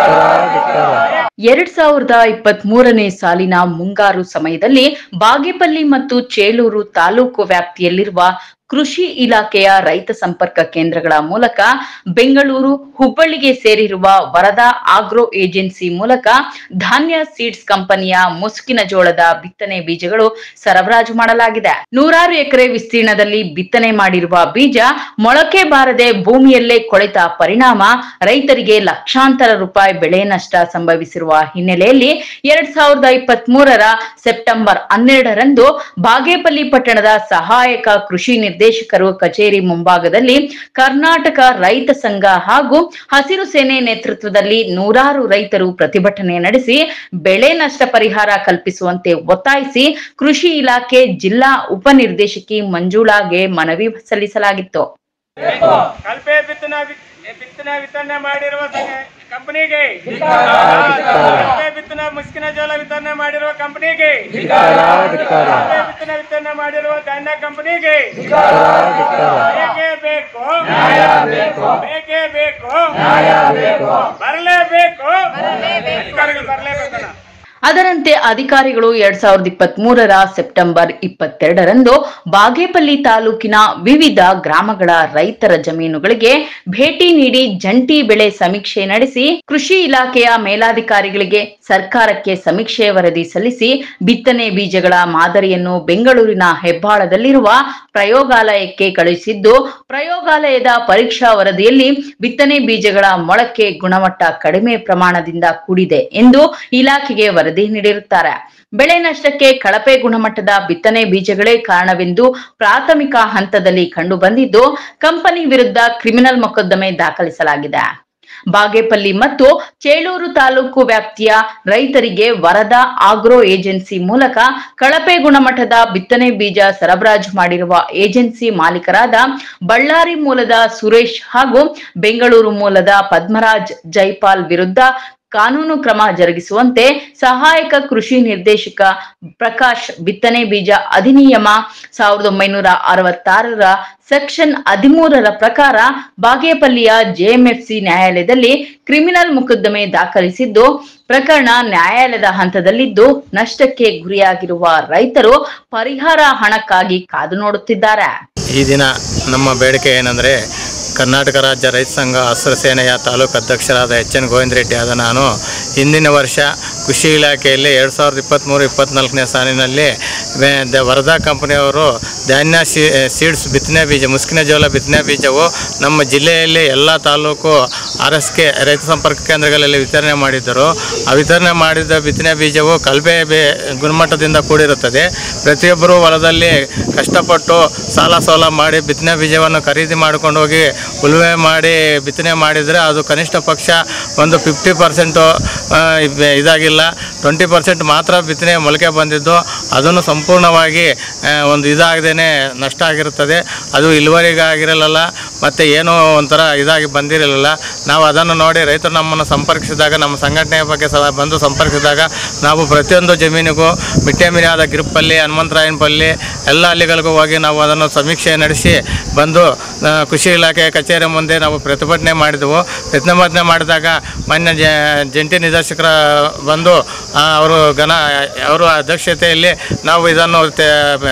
ಎರಡ್ ಸಾವಿರದ ಇಪ್ಪತ್ತ್ ಮೂರನೇ ಸಾಲಿನ ಮುಂಗಾರು ಸಮಯದಲ್ಲಿ ಬಾಗೇಪಲ್ಲಿ ಮತ್ತು ಚೇಳೂರು ತಾಲೂಕು ವ್ಯಾಪ್ತಿಯಲ್ಲಿರುವ ಕೃಷಿ ಇಲಾಖೆಯ ರೈತ ಸಂಪರ್ಕ ಕೇಂದ್ರಗಳ ಮೂಲಕ ಬೆಂಗಳೂರು ಹುಬ್ಬಳ್ಳಿಗೆ ಸೇರಿರುವ ವರದಾ ಆಗ್ರೋ ಏಜೆನ್ಸಿ ಮೂಲಕ ಧಾನ್ಯ ಸೀಡ್ಸ್ ಕಂಪನಿಯ ಮುಸುಕಿನ ಜೋಳದ ಬಿತ್ತನೆ ಬೀಜಗಳು ಸರಬರಾಜು ಮಾಡಲಾಗಿದೆ ನೂರಾರು ಎಕರೆ ವಿಸ್ತೀರ್ಣದಲ್ಲಿ ಬಿತ್ತನೆ ಮಾಡಿರುವ ಬೀಜ ಮೊಳಕೆ ಬಾರದೆ ಭೂಮಿಯಲ್ಲೇ ಕೊಳೆತ ಪರಿಣಾಮ ರೈತರಿಗೆ ಲಕ್ಷಾಂತರ ರೂಪಾಯಿ ಬೆಳೆ ನಷ್ಟ ಸಂಭವಿಸಿರುವ ಹಿನ್ನೆಲೆಯಲ್ಲಿ ಎರಡ್ ಸಾವಿರದ ಇಪ್ಪತ್ತ್ ಮೂರರ ಸೆಪ್ಟೆಂಬರ್ ಹನ್ನೆರಡರಂದು ಬಾಗೇಪಲ್ಲಿ ಪಟ್ಟಣದ ಸಹಾಯಕ ಕೃಷಿ ನಿರ್ದೇಶಕರು ಕಚೇರಿ ಮುಂಭಾಗದಲ್ಲಿ ಕರ್ನಾಟಕ ರೈತ ಸಂಘ ಹಾಗೂ ಹಸಿರು ಸೇನೆ ನೇತೃತ್ವದಲ್ಲಿ ನೂರಾರು ರೈತರು ಪ್ರತಿಭಟನೆ ನಡೆಸಿ ಬೆಳೆ ನಷ್ಟ ಪರಿಹಾರ ಕಲ್ಪಿಸುವಂತೆ ಒತ್ತಾಯಿಸಿ ಕೃಷಿ ಇಲಾಖೆ ಜಿಲ್ಲಾ ಉಪನಿರ್ದೇಶಕಿ ಮಂಜುಳಾಗೆ ಮನವಿ ಸಲ್ಲಿಸಲಾಗಿತ್ತು ಕಲ್ಪೆ ಬಿತ್ತನೆ ಬಿತ್ತನೆ ವಿತರಣೆ ಮಾಡಿರುವ ಕಂಪನಿಗೆ ಕಲ್ಪೆ ಬಿತ್ತನೆ ಮುಸ್ಕಿನ ಜೋಳ ವಿತರಣೆ ಮಾಡಿರುವ ಕಂಪನಿಗೆ ಕಲ್ಪೆ ಬಿತ್ತನೆ ವಿತರಣೆ ಮಾಡಿರುವ ಧಾನ್ಯ ಕಂಪನಿಗೆ ಬೇಕೇ ಬೇಕು ಬೇಕೇ ಬೇಕು ಬರಲೇಬೇಕು ಅಧಿಕಾರಿಗಳು ಬರಲೇಬೇಕಲ್ಲ ಅದರಂತೆ ಅಧಿಕಾರಿಗಳು ಎರಡ್ ಸಾವಿರದ ಇಪ್ಪತ್ತ್ ಮೂರರ ಸೆಪ್ಟೆಂಬರ್ ಇಪ್ಪತ್ತೆರಡರಂದು ಬಾಗೇಪಲ್ಲಿ ತಾಲೂಕಿನ ವಿವಿಧ ಗ್ರಾಮಗಳ ರೈತರ ಜಮೀನುಗಳಿಗೆ ಭೇಟಿ ನೀಡಿ ಜಂಟಿ ಬೆಳೆ ಸಮೀಕ್ಷೆ ನಡೆಸಿ ಕೃಷಿ ಇಲಾಖೆಯ ಮೇಲಾಧಿಕಾರಿಗಳಿಗೆ ಸರ್ಕಾರಕ್ಕೆ ಸಮೀಕ್ಷೆ ವರದಿ ಸಲ್ಲಿಸಿ ಬಿತ್ತನೆ ಬೀಜಗಳ ಮಾದರಿಯನ್ನು ಬೆಂಗಳೂರಿನ ಹೆಬ್ಬಾಳದಲ್ಲಿರುವ ಪ್ರಯೋಗಾಲಯಕ್ಕೆ ಕಳುಹಿಸಿದ್ದು ಪ್ರಯೋಗಾಲಯದ ಪರೀಕ್ಷಾ ವರದಿಯಲ್ಲಿ ಬಿತ್ತನೆ ಬೀಜಗಳ ಮೊಳಕೆ ಗುಣಮಟ್ಟ ಕಡಿಮೆ ಪ್ರಮಾಣದಿಂದ ಕೂಡಿದೆ ಎಂದು ಇಲಾಖೆಗೆ ವರದಿ ನೀಡಿರುತ್ತಾರೆ ಬೆಳೆ ನಷ್ಟಕ್ಕೆ ಕಳಪೆ ಗುಣಮಟ್ಟದ ಬಿತ್ತನೆ ಬೀಜಗಳೇ ಕಾರಣವೆಂದು ಪ್ರಾಥಮಿಕ ಹಂತದಲ್ಲಿ ಕಂಡುಬಂದಿದ್ದು ಕಂಪನಿ ವಿರುದ್ಧ ಕ್ರಿಮಿನಲ್ ಮೊಕದ್ದಮೆ ದಾಖಲಿಸಲಾಗಿದೆ ಬಾಗೇಪಲ್ಲಿ ಮತ್ತು ಚೇಳೂರು ತಾಲೂಕು ವ್ಯಾಪ್ತಿಯ ರೈತರಿಗೆ ವರದಾ ಆಗ್ರೋ ಏಜೆನ್ಸಿ ಮೂಲಕ ಕಳಪೆ ಗುಣಮಟ್ಟದ ಬಿತ್ತನೆ ಬೀಜ ಸರಬರಾಜು ಮಾಡಿರುವ ಏಜೆನ್ಸಿ ಮಾಲೀಕರಾದ ಬಳ್ಳಾರಿ ಮೂಲದ ಸುರೇಶ್ ಹಾಗೂ ಬೆಂಗಳೂರು ಮೂಲದ ಪದ್ಮರಾಜ್ ಜೈಪಾಲ್ ವಿರುದ್ಧ ಕಾನೂನು ಕ್ರಮ ಜರುಗಿಸುವಂತೆ ಸಹಾಯಕ ಕೃಷಿ ನಿರ್ದೇಶಕ ಪ್ರಕಾಶ್ ಬಿತ್ತನೆ ಬೀಜ ಅಧಿನಿಯಮ ಸಾವಿರದ ಒಂಬೈನೂರ ಅರವತ್ತಾರರ ಸೆಕ್ಷನ್ ಹದಿಮೂರರ ಪ್ರಕಾರ ಬಾಗೇಪಲ್ಲಿಯ ಜೆಎಂಎಫ್ಸಿ ನ್ಯಾಯಾಲಯದಲ್ಲಿ ಕ್ರಿಮಿನಲ್ ಮೊಕದ್ದಮೆ ದಾಖಲಿಸಿದ್ದು ಪ್ರಕರಣ ನ್ಯಾಯಾಲಯದ ಹಂತದಲ್ಲಿದ್ದು ನಷ್ಟಕ್ಕೆ ಗುರಿಯಾಗಿರುವ ರೈತರು ಪರಿಹಾರ ಹಣಕ್ಕಾಗಿ ಕಾದು ನೋಡುತ್ತಿದ್ದಾರೆ ಈ ದಿನ ನಮ್ಮ ಬೇಡಿಕೆ ಏನಂದರೆ ಕರ್ನಾಟಕ ರಾಜ್ಯ ರೈತ ಸಂಘ ಹಸಿರು ಸೇನೆಯ ತಾಲೂಕು ಅಧ್ಯಕ್ಷರಾದ ಎಚ್ ಎನ್ ಗೋವಿಂದ ರೆಡ್ಡಿ ಆದ ನಾನು ಹಿಂದಿನ ವರ್ಷ ಕೃಷಿ ಇಲಾಖೆಯಲ್ಲಿ ಎರಡು ಸಾವಿರದ ಇಪ್ಪತ್ತ್ಮೂರು ಇಪ್ಪತ್ತ್ನಾಲ್ಕನೇ ಸಾಲಿನಲ್ಲಿ ವೇ- ದ ವರದಾ ಕಂಪನಿಯವರು ಧಾನ್ಯ ಸೀ ಸೀಡ್ಸ್ ಬಿತ್ತನೆ ಬೀಜ ಮುಸ್ಕಿನ ಜೋಳ ಬಿತ್ತನೆ ಬೀಜವು ನಮ್ಮ ಜಿಲ್ಲೆಯಲ್ಲಿ ಎಲ್ಲ ತಾಲೂಕು ಆರ್ ಎಸ್ ಕೆ ರೈತ ಸಂಪರ್ಕ ಕೇಂದ್ರಗಳಲ್ಲಿ ವಿತರಣೆ ಮಾಡಿದ್ದರು ಆ ವಿತರಣೆ ಮಾಡಿದ ಬಿತ್ತನೆ ಬೀಜವು ಕಲ್ಬೆ ಬೇ ಗುಣಮಟ್ಟದಿಂದ ಕೂಡಿರುತ್ತದೆ ಪ್ರತಿಯೊಬ್ಬರು ಹೊಲದಲ್ಲಿ ಕಷ್ಟಪಟ್ಟು ಸಾಲ ಸೋಲ ಮಾಡಿ ಬಿತ್ತನೆ ಬೀಜವನ್ನು ಖರೀದಿ ಮಾಡ್ಕೊಂಡು ಹೋಗಿ ಉಳುಮೆ ಮಾಡಿ ಬಿತ್ತನೆ ಮಾಡಿದರೆ ಅದು ಕನಿಷ್ಠ ಪಕ್ಷ ಒಂದು ಫಿಫ್ಟಿ ಪರ್ಸೆಂಟು ಇದಾಗಿಲ್ಲ ಟ್ವೆಂಟಿ ಪರ್ಸೆಂಟ್ ಮಾತ್ರ ಬಿತ್ತನೆ ಮೊಳಕೆ ಬಂದಿದ್ದು ಅದನ್ನು ಸಂಪೂರ್ಣವಾಗಿ ಆ, ಒಂದು ಇದಾಗದೇ ನಷ್ಟ ಆಗಿರುತ್ತದೆ ಅದು ಇಳುವರಿಗಾಗಿರಲಿಲ್ಲ ಮತ್ತು ಏನೋ ಒಂಥರ ಇದಾಗಿ ಬಂದಿರಲಿಲ್ಲ ನಾವು ಅದನ್ನು ನೋಡಿ ರೈತರು ನಮ್ಮನ್ನು ಸಂಪರ್ಕಿಸಿದಾಗ ನಮ್ಮ ಸಂಘಟನೆಯ ಬಗ್ಗೆ ಸಹ ಬಂದು ಸಂಪರ್ಕಿಸಿದಾಗ ನಾವು ಪ್ರತಿಯೊಂದು ಜಮೀನಿಗೂ ಮಿಟ್ಟೆ ಮಿನಿಯಾದ ಗಿರುಪಲ್ಲಿ ಹನುಮಂತರಾಯನಪಲ್ಲಿ ಎಲ್ಲ ಹಳ್ಳಿಗಳಿಗೂ ಹೋಗಿ ನಾವು ಅದನ್ನು ಸಮೀಕ್ಷೆ ನಡೆಸಿ ಬಂದು ಆ, ಕೃಷಿ ಇಲಾಖೆ ಕಚೇರಿ ಮುಂದೆ ನಾವು ಪ್ರತಿಭಟನೆ ಮಾಡಿದೆವು ಪ್ರತಿಭಟನೆ ಮಾಡಿದಾಗ ಮಾನ್ಯ ಜ ಜಂಟಿ ನಿರ್ದೇಶಕರ ಬಂದು ಆ, ಅವರು ಘನ ಅವರ ಅಧ್ಯಕ್ಷತೆಯಲ್ಲಿ ನಾವು ಇದನ್ನು ತೆ-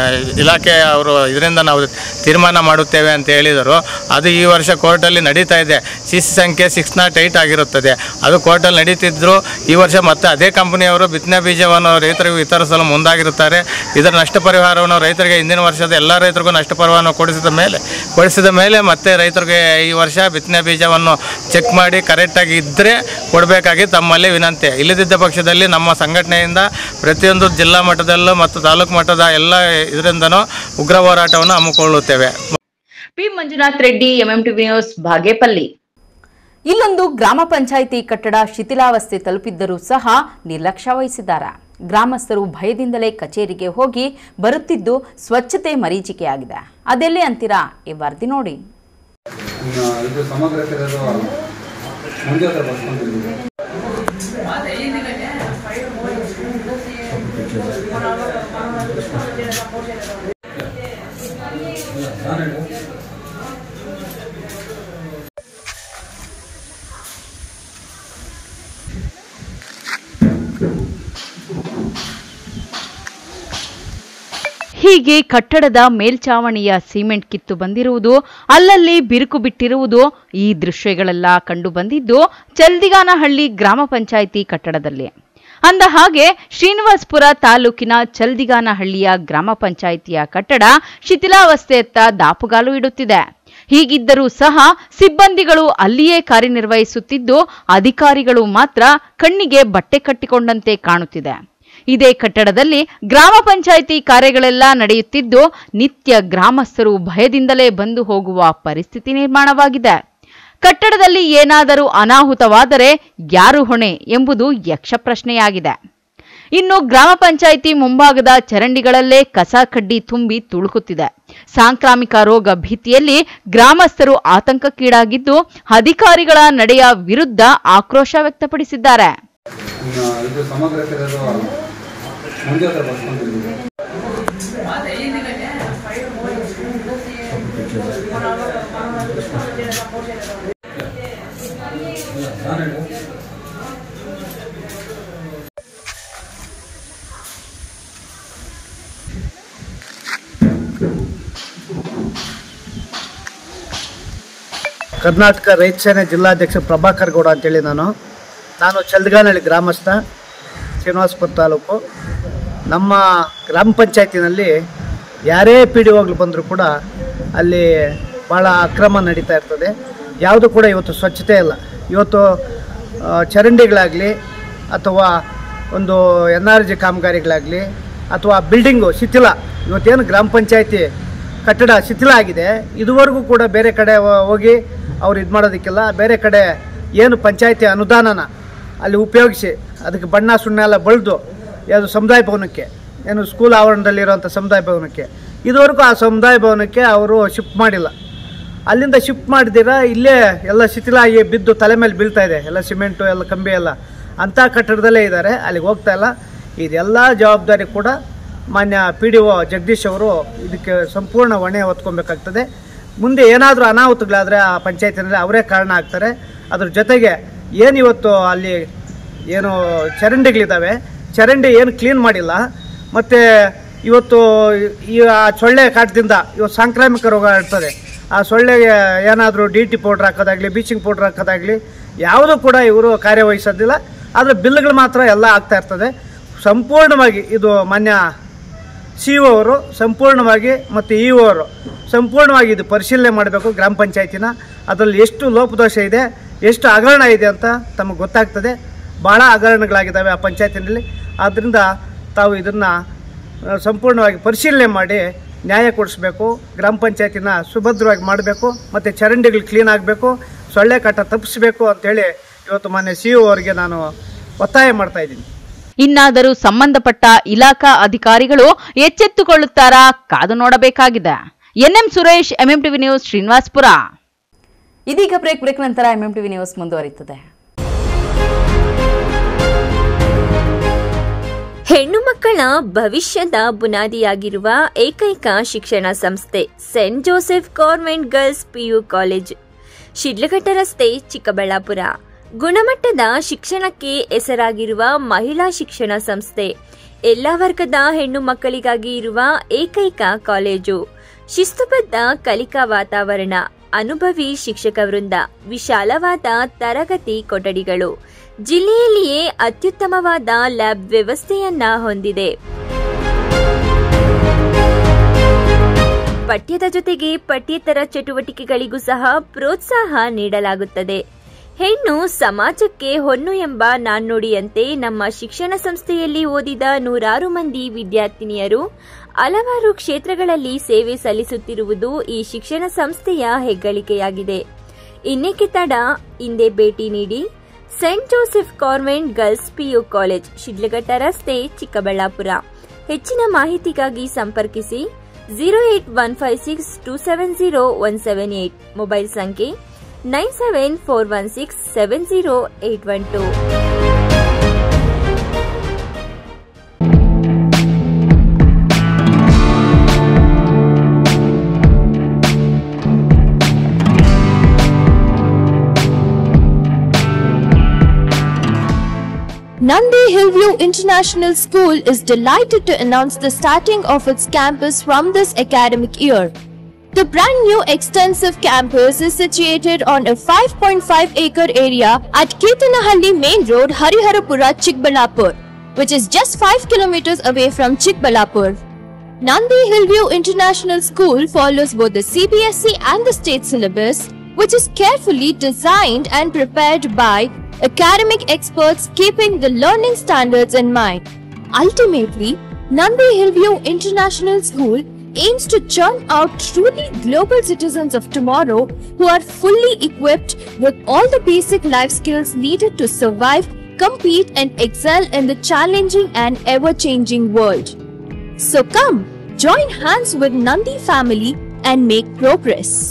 ಇಲಾಖೆ ಅವರು ಇದರಿಂದ ನಾವು ತೀರ್ಮಾನ ಮಾಡುತ್ತೇವೆ ಅಂತ ಹೇಳಿದರು ಅದು ಈ ವರ್ಷ ಕೋರ್ಟಲ್ಲಿ ನಡೀತಾ ಇದೆ ಸಿ ಸಿ ಸಂಖ್ಯೆ ಸಿಕ್ಸ್ ನಾಟ್ ಏಯ್ಟ್ ಆಗಿರುತ್ತದೆ ಅದು ಕೋರ್ಟಲ್ಲಿ ನಡೀತಿದ್ರು ಈ ವರ್ಷ ಮತ್ತೆ ಅದೇ ಕಂಪನಿಯವರು ಬಿತ್ತನೆ ಬೀಜವನ್ನು ರೈತರಿಗೆ ವಿತರಿಸಲು ಮುಂದಾಗಿರುತ್ತಾರೆ ಇದರ ನಷ್ಟ ಪರಿಹಾರವನ್ನು ರೈತರಿಗೆ ಹಿಂದಿನ ವರ್ಷದ ಎಲ್ಲ ರೈತರಿಗೂ ನಷ್ಟ ಪರಿಹಾರವನ್ನು ಕೊಡಿಸಿದ ಮೇಲೆ ಕೊಡಿಸಿದ ಮೇಲೆ ಮತ್ತೆ ರೈತರಿಗೆ ಈ ವರ್ಷ ಬಿತ್ತನೆ ಬೀಜವನ್ನು ಚೆಕ್ ಮಾಡಿ ಕರೆಕ್ಟಾಗಿ ಇದ್ದರೆ ಕೊಡಬೇಕಾಗಿ ತಮ್ಮಲ್ಲಿ ವಿನಂತಿ ಇಲ್ಲದಿದ್ದ ಪಕ್ಷದಲ್ಲಿ ನಮ್ಮ ಸಂಘಟನೆಯಿಂದ ಪ್ರತಿಯೊಂದು ಜಿಲ್ಲಾ ಮಟ್ಟದಲ್ಲೂ ಮತ್ತು ತಾಲೂಕು ಮಟ್ಟದ ಎಲ್ಲ ಇದರಿಂದನೂ ಉಗ್ರ ಹೋರಾಟವನ್ನು ಹಮ್ಮಿಕೊಳ್ಳುತ್ತೇವೆ P Manjunath Reddy MMTV news Bagepalli ಇಲ್ಲೊಂದು ಗ್ರಾಮ ಪಂಚಾಯಿತಿ ಕಟ್ಟಡ ಶಿಥಿಲಾವಸ್ಥೆ ತಲುಪಿದ್ದರೂ ಸಹ ನಿರ್ಲಕ್ಷ್ಯ ವಹಿಸಿದ್ದಾರೆ ಗ್ರಾಮಸ್ಥರು ಭಯದಿಂದಲೇ ಕಚೇರಿಗೆ ಹೋಗಿ ಬರುತ್ತಿದ್ದು ಸ್ವಚ್ಛತೆ ಮರೀಚಿಕೆಯಾಗಿದೆ ಅದೆಲ್ಲಿ ಅಂತೀರಾ ಈ ವರದಿ ನೋಡಿ ಇನ್ನು ಇದು ಸಮಗ್ರತೆ ಇರೋದು ಮುಂದೆ ಹತ್ರ ಬರ್ಸ್ಕೊಂಡಿದ್ದೀವಿ ಹೀಗೆ ಕಟ್ಟಡದ ಮೇಲ್ಚಾವಣಿಯ ಸಿಮೆಂಟ್ ಕಿತ್ತು ಬಂದಿರುವುದು ಅಲ್ಲಲ್ಲಿ ಬಿರುಕು ಬಿಟ್ಟಿರುವುದು ಈ ದೃಶ್ಯಗಳೆಲ್ಲ ಕಂಡು ಬಂದಿದ್ದು ಚಲ್ದಿಗಾನಹಳ್ಳಿ ಗ್ರಾಮ ಪಂಚಾಯಿತಿ ಕಟ್ಟಡದಲ್ಲಿ ಅಂದ ಹಾಗೆ ಶ್ರೀನಿವಾಸ್ಪುರ ತಾಲೂಕಿನ ಚಲ್ದಿಗಾನಹಳ್ಳಿಯ ಗ್ರಾಮ ಪಂಚಾಯಿತಿಯ ಕಟ್ಟಡ ಶಿಥಿಲಾವಸ್ಥೆಯತ್ತ ದಾಪುಗಾಲು ಇಡುತ್ತಿದೆ ಹೀಗಿದ್ದರೂ ಸಹ ಸಿಬ್ಬಂದಿಗಳು ಅಲ್ಲಿಯೇ ಕಾರ್ಯನಿರ್ವಹಿಸುತ್ತಿದ್ದು ಅಧಿಕಾರಿಗಳು ಮಾತ್ರ ಕಣ್ಣಿಗೆ ಬಟ್ಟೆ ಕಟ್ಟಿಕೊಂಡಂತೆ ಕಾಣುತ್ತಿದೆ ಇದೇ ಕಟ್ಟಡದಲ್ಲಿ ಗ್ರಾಮ ಪಂಚಾಯಿತಿ ಕಾರ್ಯಗಳೆಲ್ಲ ನಡೆಯುತ್ತಿದ್ದು ನಿತ್ಯ ಗ್ರಾಮಸ್ಥರು ಭಯದಿಂದಲೇ ಬಂದು ಹೋಗುವ ಪರಿಸ್ಥಿತಿ ನಿರ್ಮಾಣವಾಗಿದೆ ಕಟ್ಟಡದಲ್ಲಿ ಏನಾದರೂ ಅನಾಹುತವಾದರೆ ಯಾರು ಹೊಣೆ ಎಂಬುದು ಯಕ್ಷ ಪ್ರಶ್ನೆಯಾಗಿದೆ ಇನ್ನು ಗ್ರಾಮ ಪಂಚಾಯಿತಿ ಮುಂಭಾಗದ ಚರಂಡಿಗಳಲ್ಲೇ ಕಸ ಕಡ್ಡಿ ತುಂಬಿ ತುಳುಕುತ್ತಿದೆ ಸಾಂಕ್ರಾಮಿಕ ರೋಗ ಭೀತಿಯಲ್ಲಿ ಗ್ರಾಮಸ್ಥರು ಆತಂಕಕ್ಕೀಡಾಗಿದ್ದು ಅಧಿಕಾರಿಗಳ ನಡೆಯ ವಿರುದ್ಧ ಆಕ್ರೋಶ ವ್ಯಕ್ತಪಡಿಸಿದ್ದಾರೆ ಇನ್ನು ಇದು ಸಮಗ್ರತೆ ಇರೋದು ಮುಂದೆ ಹತ್ರ ಬರ್ಸ್ಕೊಂಡಿದ್ದೀವಿ ಕರ್ನಾಟಕ ರೈತ ಸೇನೆ ಜಿಲ್ಲಾಧ್ಯಕ್ಷ ಪ್ರಭಾಕರ್ ಗೌಡ ಅಂತೇಳಿ ನಾನು ನಾನು ಚಲ್ದಗಾನಹಳ್ಳಿ ಗ್ರಾಮಸ್ಥ ಶ್ರೀನಿವಾಸಪುರ ತಾಲೂಕು ನಮ್ಮ ಗ್ರಾಮ ಪಂಚಾಯತಿನಲ್ಲಿ ಯಾರೇ ಪಿ ಡಿ ಒಗಳು ಬಂದರೂ ಕೂಡ ಅಲ್ಲಿ ಭಾಳ ಅಕ್ರಮ ನಡೀತಾ ಇರ್ತದೆ ಯಾವುದು ಕೂಡ ಇವತ್ತು ಸ್ವಚ್ಛತೆ ಇಲ್ಲ ಇವತ್ತು ಆ, ಚರಂಡಿಗಳಾಗಲಿ ಅಥವಾ ಒಂದು ಎನ್ ಆರ್ ಜಿ ಕಾಮಗಾರಿಗಳಾಗಲಿ ಅಥವಾ ಬಿಲ್ಡಿಂಗು ಶಿಥಿಲ ಇವತ್ತೇನು ಗ್ರಾಮ ಪಂಚಾಯತಿ ಕಟ್ಟಡ ಶಿಥಿಲ ಆಗಿದೆ ಇದುವರೆಗೂ ಕೂಡ ಬೇರೆ ಕಡೆ ಹೋ- ಹೋಗಿ ಅವ್ರು ಇದು ಮಾಡೋದಕ್ಕೆಲ್ಲ ಬೇರೆ ಕಡೆ ಏನು ಪಂಚಾಯತಿ ಅನುದಾನನ ಅಲ್ಲಿ ಉಪಯೋಗಿಸಿ ಅದಕ್ಕೆ ಬಣ್ಣ ಸುಣ್ಣ ಎಲ್ಲ ಬಳ್ದು ಯಾವುದು ಸಮುದಾಯ ಭವನಕ್ಕೆ ಏನು ಸ್ಕೂಲ್ ಆವರಣದಲ್ಲಿರುವಂಥ ಸಮುದಾಯ ಭವನಕ್ಕೆ ಇದುವರೆಗೂ ಆ ಸಮುದಾಯ ಭವನಕ್ಕೆ ಅವರು ಶಿಫ್ಟ್ ಮಾಡಿಲ್ಲ ಅಲ್ಲಿಂದ ಶಿಫ್ಟ್ ಮಾಡಿದಿರ ಇಲ್ಲೇ ಎಲ್ಲ ಶಿಥಿಲಾಗಿ ಬಿದ್ದು ತಲೆ ಮೇಲೆ ಬೀಳ್ತಾ ಇದೆ ಎಲ್ಲ ಸಿಮೆಂಟು ಎಲ್ಲ ಕಂಬಿ ಎಲ್ಲ ಅಂಥ ಕಟ್ಟಡದಲ್ಲೇ ಇದ್ದಾರೆ ಅಲ್ಲಿಗೆ ಹೋಗ್ತಾ ಇಲ್ಲ ಇದೆಲ್ಲ ಜವಾಬ್ದಾರಿ ಕೂಡ ಮಾನ್ಯ ಪಿ ಡಿ ಒ ಜಗದೀಶ್ ಅವರು ಇದಕ್ಕೆ ಸಂಪೂರ್ಣ ಹೊಣೆ ಹೊತ್ಕೊಬೇಕಾಗ್ತದೆ ಮುಂದೆ ಏನಾದರೂ ಅನಾಹುತಗಳಾದರೆ ಆ ಪಂಚಾಯತಿನಲ್ಲಿ ಅವರೇ ಕಾರಣ ಆಗ್ತಾರೆ ಅದ್ರ ಜೊತೆಗೆ ಏನು ಇವತ್ತು ಅಲ್ಲಿ ಏನು ಚರಂಡಿಗಳಿದ್ದಾವೆ ಚರಂಡಿ ಏನು ಕ್ಲೀನ್ ಮಾಡಿಲ್ಲ ಮತ್ತು ಇವತ್ತು ಈ ಆ ಸೊಳ್ಳೆ ಕಾಟದಿಂದ ಇವತ್ತು ಸಾಂಕ್ರಾಮಿಕ ರೋಗ ಇರ್ತದೆ ಆ ಸೊಳ್ಳೆಗೆ ಏನಾದರೂ ಡಿ ಟಿ ಪೌಡ್ರ್ ಹಾಕೋದಾಗಲಿ ಬೀಚಿಂಗ್ ಪೌಡ್ರ್ ಹಾಕೋದಾಗಲಿ ಯಾವುದೂ ಕೂಡ ಇವರು ಕಾರ್ಯವಹಿಸೋದಿಲ್ಲ ಆದರೆ ಬಿಲ್ಗಳು ಮಾತ್ರ ಎಲ್ಲ ಆಗ್ತಾ ಇರ್ತದೆ ಸಂಪೂರ್ಣವಾಗಿ ಇದು ಮಾನ್ಯ ಸಿ ಒ ಅವರು ಸಂಪೂರ್ಣವಾಗಿ ಮತ್ತು ಇ ಒ ಅವರು ಸಂಪೂರ್ಣವಾಗಿ ಇದು ಪರಿಶೀಲನೆ ಮಾಡಬೇಕು ಗ್ರಾಮ ಪಂಚಾಯತಿನ ಅದರಲ್ಲಿ ಎಷ್ಟು ಲೋಪದೋಷ ಇದೆ ಎಷ್ಟು ಹಗರಣ ಇದೆ ಅಂತ ತಮಗೆ ಗೊತ್ತಾಗ್ತದೆ ಭಾಳ ಹಗರಣಗಳಾಗಿದ್ದಾವೆ ಆ ಪಂಚಾಯತಿನಲ್ಲಿ ಆದ್ದರಿಂದ ತಾವು ಇದನ್ನು ಸಂಪೂರ್ಣವಾಗಿ ಪರಿಶೀಲನೆ ಮಾಡಿ ನ್ಯಾಯ ಕೊಡಿಸ್ಬೇಕು ಗ್ರಾಮ ಪಂಚಾಯತಿನ ಸುಭದ್ರವಾಗಿ ಮಾಡಬೇಕು ಮತ್ತು ಚರಂಡಿಗಳು ಕ್ಲೀನ್ ಆಗಬೇಕು ಸೊಳ್ಳೆ ಕಾಟ ತಪ್ಪಿಸ್ಬೇಕು ಅಂತೇಳಿ ಇವತ್ತು ಮಾನ್ಯ ಸಿ ಒ ಅವರಿಗೆ ನಾನು ಒತ್ತಾಯ ಮಾಡ್ತಾ ಇದ್ದೀನಿ ಇನ್ನಾದರೂ ಸಂಬಂಧಪಟ್ಟ ಇಲಾಖಾ ಅಧಿಕಾರಿಗಳು ಎಚ್ಚೆತ್ತುಕೊಳ್ಳುತ್ತಾರಾ ಕಾದು ನೋಡಬೇಕಾಗಿದೆ NM Suresh MMTV news Srinivaspur ಇದೀಗ ಬ್ರೇಕ್ ಬ್ರೇಕ್ ನಂತರ ಎಂಎಂಟಿವಿ ನ್ಯೂಸ್ ಮುಂದುವರಿಯುತ್ತದೆ ಹೆಣ್ಣು ಮಕ್ಕಳ ಭವಿಷ್ಯದ ಬುನಾದಿಯಾಗಿರುವ ಏಕೈಕ ಶಿಕ್ಷಣ ಸಂಸ್ಥೆ saint Joseph government girls PU college Shidlaghatta ರಸ್ತೆ ಚಿಕ್ಕಬಳ್ಳಾಪುರ ಗುಣಮಟ್ಟದ ಶಿಕ್ಷಣಕ್ಕೆ ಹೆಸರಾಗಿರುವ ಮಹಿಳಾ ಶಿಕ್ಷಣ ಸಂಸ್ಥೆ ಎಲ್ಲ ವರ್ಗದ ಹೆಣ್ಣು ಮಕ್ಕಳಿಗಾಗಿ ಇರುವ ಏಕೈಕ ಕಾಲೇಜು ಶಿಸ್ತುಬದ್ಧ ಕಲಿಕಾ ವಾತಾವರಣ ಅನುಭವಿ ಶಿಕ್ಷಕ ವೃಂದ ವಿಶಾಲವಾದ ತರಗತಿ ಕೊಠಡಿಗಳು ಜಿಲ್ಲೆಯಲ್ಲಿಯೇ ಅತ್ಯುತ್ತಮವಾದ ಲ್ಯಾಬ್ ವ್ಯವಸ್ಥೆಯನ್ನ ಹೊಂದಿದೆ ಪಠ್ಯದ ಜೊತೆಗೆ ಪಠ್ಯೇತರ ಚಟುವಟಿಕೆಗಳಿಗೂ ಸಹ ಪ್ರೋತ್ಸಾಹ ನೀಡಲಾಗುತ್ತದೆ ಹೆಣ್ಣು ಸಮಾಜಕ್ಕೆ ಹೊನ್ನು ಎಂಬ ನಾಣ್ಣುಡಿಯಂತೆ ನಮ್ಮ ಶಿಕ್ಷಣ ಸಂಸ್ಥೆಯಲ್ಲಿ ಓದಿದ ನೂರಾರು ಮಂದಿ ವಿದ್ಯಾರ್ಥಿನಿಯರು ಹಲವಾರು ಕ್ಷೇತ್ರಗಳಲ್ಲಿ ಸೇವೆ ಸಲ್ಲಿಸುತ್ತಿರುವುದು ಈ ಶಿಕ್ಷಣ ಸಂಸ್ಥೆಯ ಹೆಗ್ಗಳಿಕೆಯಾಗಿದೆ ಇನ್ನೇಕೆ ತಡ ಹಿಂದೆ ಭೇಟಿ ನೀಡಿ saint Joseph convent girls PU college Shidlaghatta ರಸ್ತೆ ಚಿಕ್ಕಬಳ್ಳಾಪುರ ಹೆಚ್ಚಿನ ಮಾಹಿತಿಗಾಗಿ ಸಂಪರ್ಕಿಸಿ zero eight one five six two seven zero one seven eight mobile ಸಂಖ್ಯೆ nine seven four one six seven zero eight one two Nandi Hillview International School is delighted to announce the starting of its campus from this academic year. The brand new extensive campus is situated on a 5.5 acre area at Ketanahalli Main Road, Hariharapura, Chikbalapur, which is just 5 kilometers away from Chikbalapur. Nandi Hillview International School follows both the CBSE and the state syllabus, which is carefully designed and prepared by academic experts keeping the learning standards in mind. Ultimately, Nandi Hillview International School aims to churn out truly global citizens of tomorrow who are fully equipped with all the basic life skills needed to survive, compete, and excel in the challenging and ever changing world. So come, join hands with Nandi family and make progress.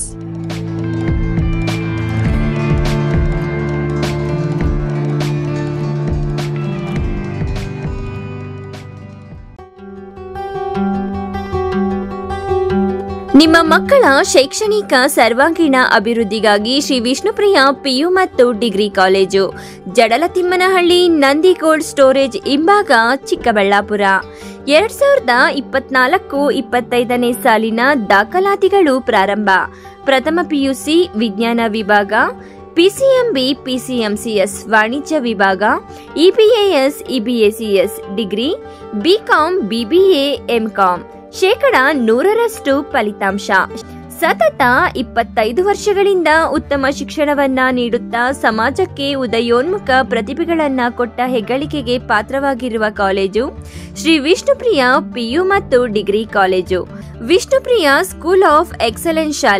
ನಿಮ್ಮ ಮಕ್ಕಳ ಶೈಕ್ಷಣಿಕ ಸರ್ವಾಂಗೀಣ ಅಭಿವೃದ್ಧಿಗಾಗಿ Shri Vishnupriya PU ಮತ್ತು degree college Jadalatimmanahalli Nandi cold storage ಹಿಂಭಾಗ ಚಿಕ್ಕಬಳ್ಳಾಪುರ ಎರಡ್ ಸಾವಿರದ ಇಪ್ಪತ್ನಾಲ್ಕು ಇಪ್ಪತ್ತೈದನೇ ಸಾಲಿನ ದಾಖಲಾತಿಗಳು ಪ್ರಾರಂಭ ಪ್ರಥಮ ಪಿಯುಸಿ ವಿಜ್ಞಾನ ವಿಭಾಗ ಪಿಸಿಎಂಬಿ ಪಿಸಿಎಂಸಿಎಸ್ ವಾಣಿಜ್ಯ ವಿಭಾಗ EBAS EBACS degree BCom BBA MCom ಶೇಕಡ ನೂರರಷ್ಟು ಫಲಿತಾಂಶ ಸತತ ಇಪ್ಪತ್ತೈದು ವರ್ಷಗಳಿಂದ ಉತ್ತಮ ಶಿಕ್ಷಣವನ್ನ ನೀಡುತ್ತಾ ಸಮಾಜಕ್ಕೆ ಉದಯೋನ್ಮುಖ ಪ್ರತಿಭೆಗಳನ್ನ ಕೊಟ್ಟ ಹೆಗ್ಗಳಿಕೆಗೆ ಪಾತ್ರವಾಗಿರುವ ಕಾಲೇಜು ಶ್ರೀ ವಿಷ್ಣುಪ್ರಿಯ ಪಿಯು ಮತ್ತು degree college Vishnupriya school of excellence ಶಾಲೆ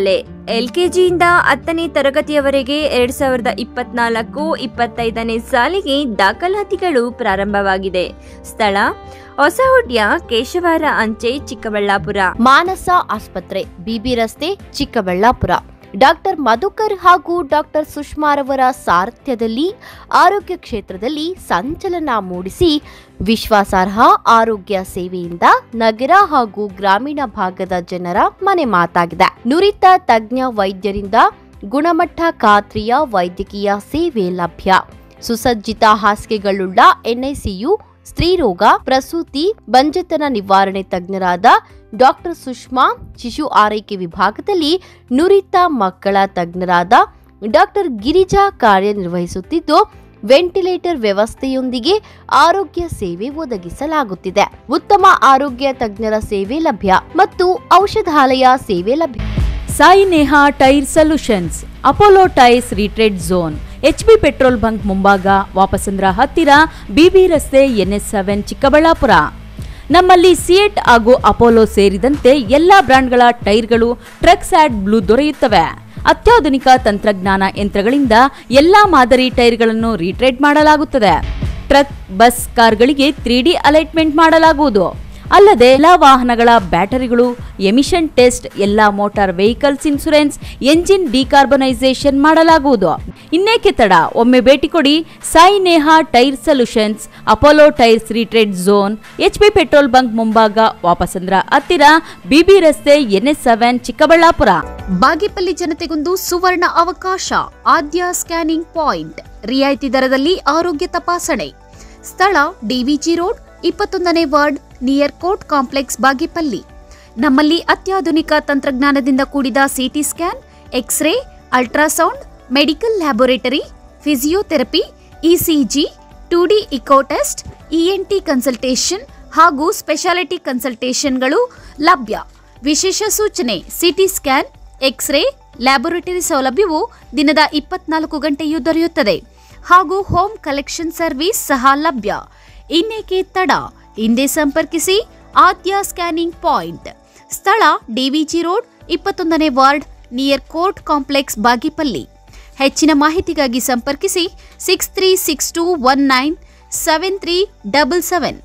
ಎಲ್ಕೆಜಿಯಿಂದ ಹತ್ತನೇ ತರಗತಿಯವರೆಗೆ ಎರಡ್ ಸಾವಿರದ ಇಪ್ಪತ್ನಾಲ್ಕು ಇಪ್ಪತ್ತೈದನೇ ಸಾಲಿಗೆ ದಾಖಲಾತಿಗಳು ಪ್ರಾರಂಭವಾಗಿದೆ ಸ್ಥಳ ಹೊಸಹುಡ್ಯ ಕೇಶವಾರ ಅಂಚೆ ಚಿಕ್ಕಬಳ್ಳಾಪುರ ಮಾನಸ ಆಸ್ಪತ್ರೆ ಬಿಬಿ ರಸ್ತೆ ಚಿಕ್ಕಬಳ್ಳಾಪುರ ಡಾಕ್ಟರ್ ಮಧುಕರ್ ಹಾಗೂ ಡಾಕ್ಟರ್ ಸುಷ್ಮಾರವರ ಸಾರಥ್ಯದಲ್ಲಿ ಆರೋಗ್ಯ ಕ್ಷೇತ್ರದಲ್ಲಿ ಸಂಚಲನ ಮೂಡಿಸಿ ವಿಶ್ವಾಸಾರ್ಹ ಆರೋಗ್ಯ ಸೇವೆಯಿಂದ ನಗರ ಹಾಗೂ ಗ್ರಾಮೀಣ ಭಾಗದ ಜನರ ಮನೆ ಮಾತಾಗಿದೆ ನುರಿತ ತಜ್ಞ ವೈದ್ಯರಿಂದ ಗುಣಮಟ್ಟ ಖಾತ್ರಿಯ ವೈದ್ಯಕೀಯ ಸೇವೆ ಲಭ್ಯ ಸುಸಜ್ಜಿತ ಹಾಸಿಗೆಗಳುಳ್ಳ ಎನ್ಐಸಿಯು ಸ್ತ್ರೀರೋಗ ಪ್ರಸೂತಿ ಬಂಜೆತನ ನಿವಾರಣೆ ತಜ್ಞರಾದ ಡಾಕ್ಟರ್ ಸುಷ್ಮಾ ಶಿಶು ಆರೈಕೆ ವಿಭಾಗದಲ್ಲಿ ನುರಿತ ಮಕ್ಕಳ ತಜ್ಞರಾದ ಡಾಕ್ಟರ್ ಗಿರಿಜಾ ಕಾರ್ಯನಿರ್ವಹಿಸುತ್ತಿದ್ದು ವೆಂಟಿಲೇಟರ್ ವ್ಯವಸ್ಥೆಯೊಂದಿಗೆ ಆರೋಗ್ಯ ಸೇವೆ ಒದಗಿಸಲಾಗುತ್ತಿದೆ ಉತ್ತಮ ಆರೋಗ್ಯ ತಜ್ಞರ ಸೇವೆ ಲಭ್ಯ ಮತ್ತು ಔಷಧಾಲಯ ಸೇವೆ ಲಭ್ಯ Sai Neha tyre solutions Apollo tyres retread zone HB petrol bunk ಮುಂಭಾಗ ವಾಪಸಂದ್ರ ಹತ್ತಿರ ಬಿಬಿ ರಸ್ತೆ ಎನ್ಎಸ್ ಸೆವೆನ್ ಚಿಕ್ಕಬಳ್ಳಾಪುರ ನಮ್ಮಲ್ಲಿ ಸಿಯೆಟ್ ಹಾಗೂ ಅಪೋಲೋ ಸೇರಿದಂತೆ ಎಲ್ಲ ಬ್ರ್ಯಾಂಡ್ಗಳ ಟೈರ್ಗಳು ಟ್ರಕ್ ಸ್ಯಾಡ್ ಬ್ಲೂ ದೊರೆಯುತ್ತವೆ ಅತ್ಯಾಧುನಿಕ ತಂತ್ರಜ್ಞಾನ ಯಂತ್ರಗಳಿಂದ ಎಲ್ಲಾ ಮಾದರಿ ಟೈರ್ಗಳನ್ನು ರೀಟ್ರೇಡ್ ಮಾಡಲಾಗುತ್ತದೆ ಟ್ರಕ್ ಬಸ್ ಕಾರ್ಗಳಿಗೆ ತ್ರೀ ಡಿ ಅಲೈಟ್ಮೆಂಟ್ ಮಾಡಲಾಗುವುದು ಅಲ್ಲದೆ ಎಲ್ಲ ವಾಹನಗಳ ಬ್ಯಾಟರಿಗಳು ಎಮಿಷನ್ ಟೆಸ್ಟ್ ಎಲ್ಲ motor vehicles insurance engine decarbonisation ಮಾಡಲಾಗುವುದು ಇನ್ನೇಕೆ ತಡ ಒಮ್ಮೆ ಭೇಟಿ ಕೊಡಿ Sai Neha tyre solutions Apollo tyres retread zone H P petrol bunk ಮುಂಭಾಗ ವಾಪಸಂದ್ರ ಹತ್ತಿರ ಬಿಬಿ ರಸ್ತೆ ಎನ್ಎಸ್ ಸೆವೆನ್ ಚಿಕ್ಕಬಳ್ಳಾಪುರ ಬಾಗೇಪಲ್ಲಿ ಜನತೆಗೊಂದು ಸುವರ್ಣ ಅವಕಾಶ ಆದ್ಯ ಸ್ಕ್ಯಾನಿಂಗ್ ಪಾಯಿಂಟ್ ರಿಯಾಯಿತಿ ದರದಲ್ಲಿ ಆರೋಗ್ಯ ತಪಾಸಣೆ ಸ್ಥಳ ಡಿವಿಜಿ ರೋಡ್ ಇಪ್ಪತ್ತೊಂದನೇ ward near court complex Bagepalli ನಮ್ಮಲ್ಲಿ ಅತ್ಯಾಧುನಿಕ ತಂತ್ರಜ್ಞಾನದಿಂದ ಕೂಡಿದ CT scan X-ray ultrasound medical laboratory physiotherapy ECG two D echo test ENT consultation ಹಾಗೂ ಸ್ಪೆಷಾಲಿಟಿ ಕನ್ಸಲ್ಟೇಷನ್ಗಳು ಲಭ್ಯ ವಿಶೇಷ ಸೂಚನೆ ಸಿಟಿ ಸ್ಕ್ಯಾನ್ ಎಕ್ಸ್ರೇ ಲ್ಯಾಬೊರೇಟರಿ ಸೌಲಭ್ಯವು ದಿನದ ಇಪ್ಪತ್ನಾಲ್ಕು ಗಂಟೆಯೂ ದೊರೆಯುತ್ತದೆ ಹಾಗೂ ಹೋಮ್ ಕಲೆಕ್ಷನ್ ಸರ್ವಿಸ್ ಸಹ ಲಭ್ಯ ಇನ್ನೇಕೆ ತಡ ಹಿಂದೆ ಸಂಪರ್ಕಿಸಿ ಆದ್ಯ ಸ್ಕ್ಯಾನಿಂಗ್ ಪಾಯಿಂಟ್ ಸ್ಥಳ ಡಿವಿಜಿ ರೋಡ್ ಇಪ್ಪತ್ತೊಂದನೇ ward near court complex Bagepalli ಹೆಚ್ಚಿನ ಮಾಹಿತಿಗಾಗಿ ಸಂಪರ್ಕಿಸಿ six three six two one nine seven three double seven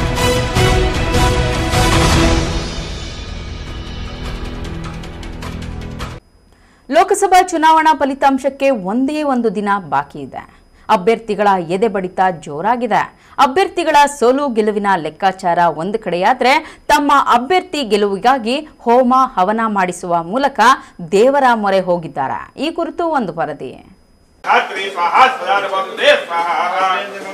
Lok Sabha ಚುನಾವಣಾ ಫಲಿತಾಂಶಕ್ಕೆ ಒಂದೇ ಒಂದು ದಿನ ಬಾಕಿ ಇದೆ ಅಭ್ಯರ್ಥಿಗಳ ಎದೆ ಬಡಿತ ಜೋರಾಗಿದೆ ಅಭ್ಯರ್ಥಿಗಳ ಸೋಲು ಗೆಲುವಿನ ಲೆಕ್ಕಾಚಾರ ಒಂದು ಕಡೆಯಾದ್ರೆ ತಮ್ಮ ಅಭ್ಯರ್ಥಿ ಗೆಲುವಿಗಾಗಿ ಹೋಮ ಹವನ ಮಾಡಿಸುವ ಮೂಲಕ ದೇವರ ಮೊರೆ ಹೋಗಿದ್ದಾರೆ ಈ ಕುರಿತು ಒಂದು ವರದಿ ಧಾತ್ರಿ ಸ್ವಾಹಾ ಸ್ವಧಾರ್ವಂ ದೇ ಸ್ವಾಹಾ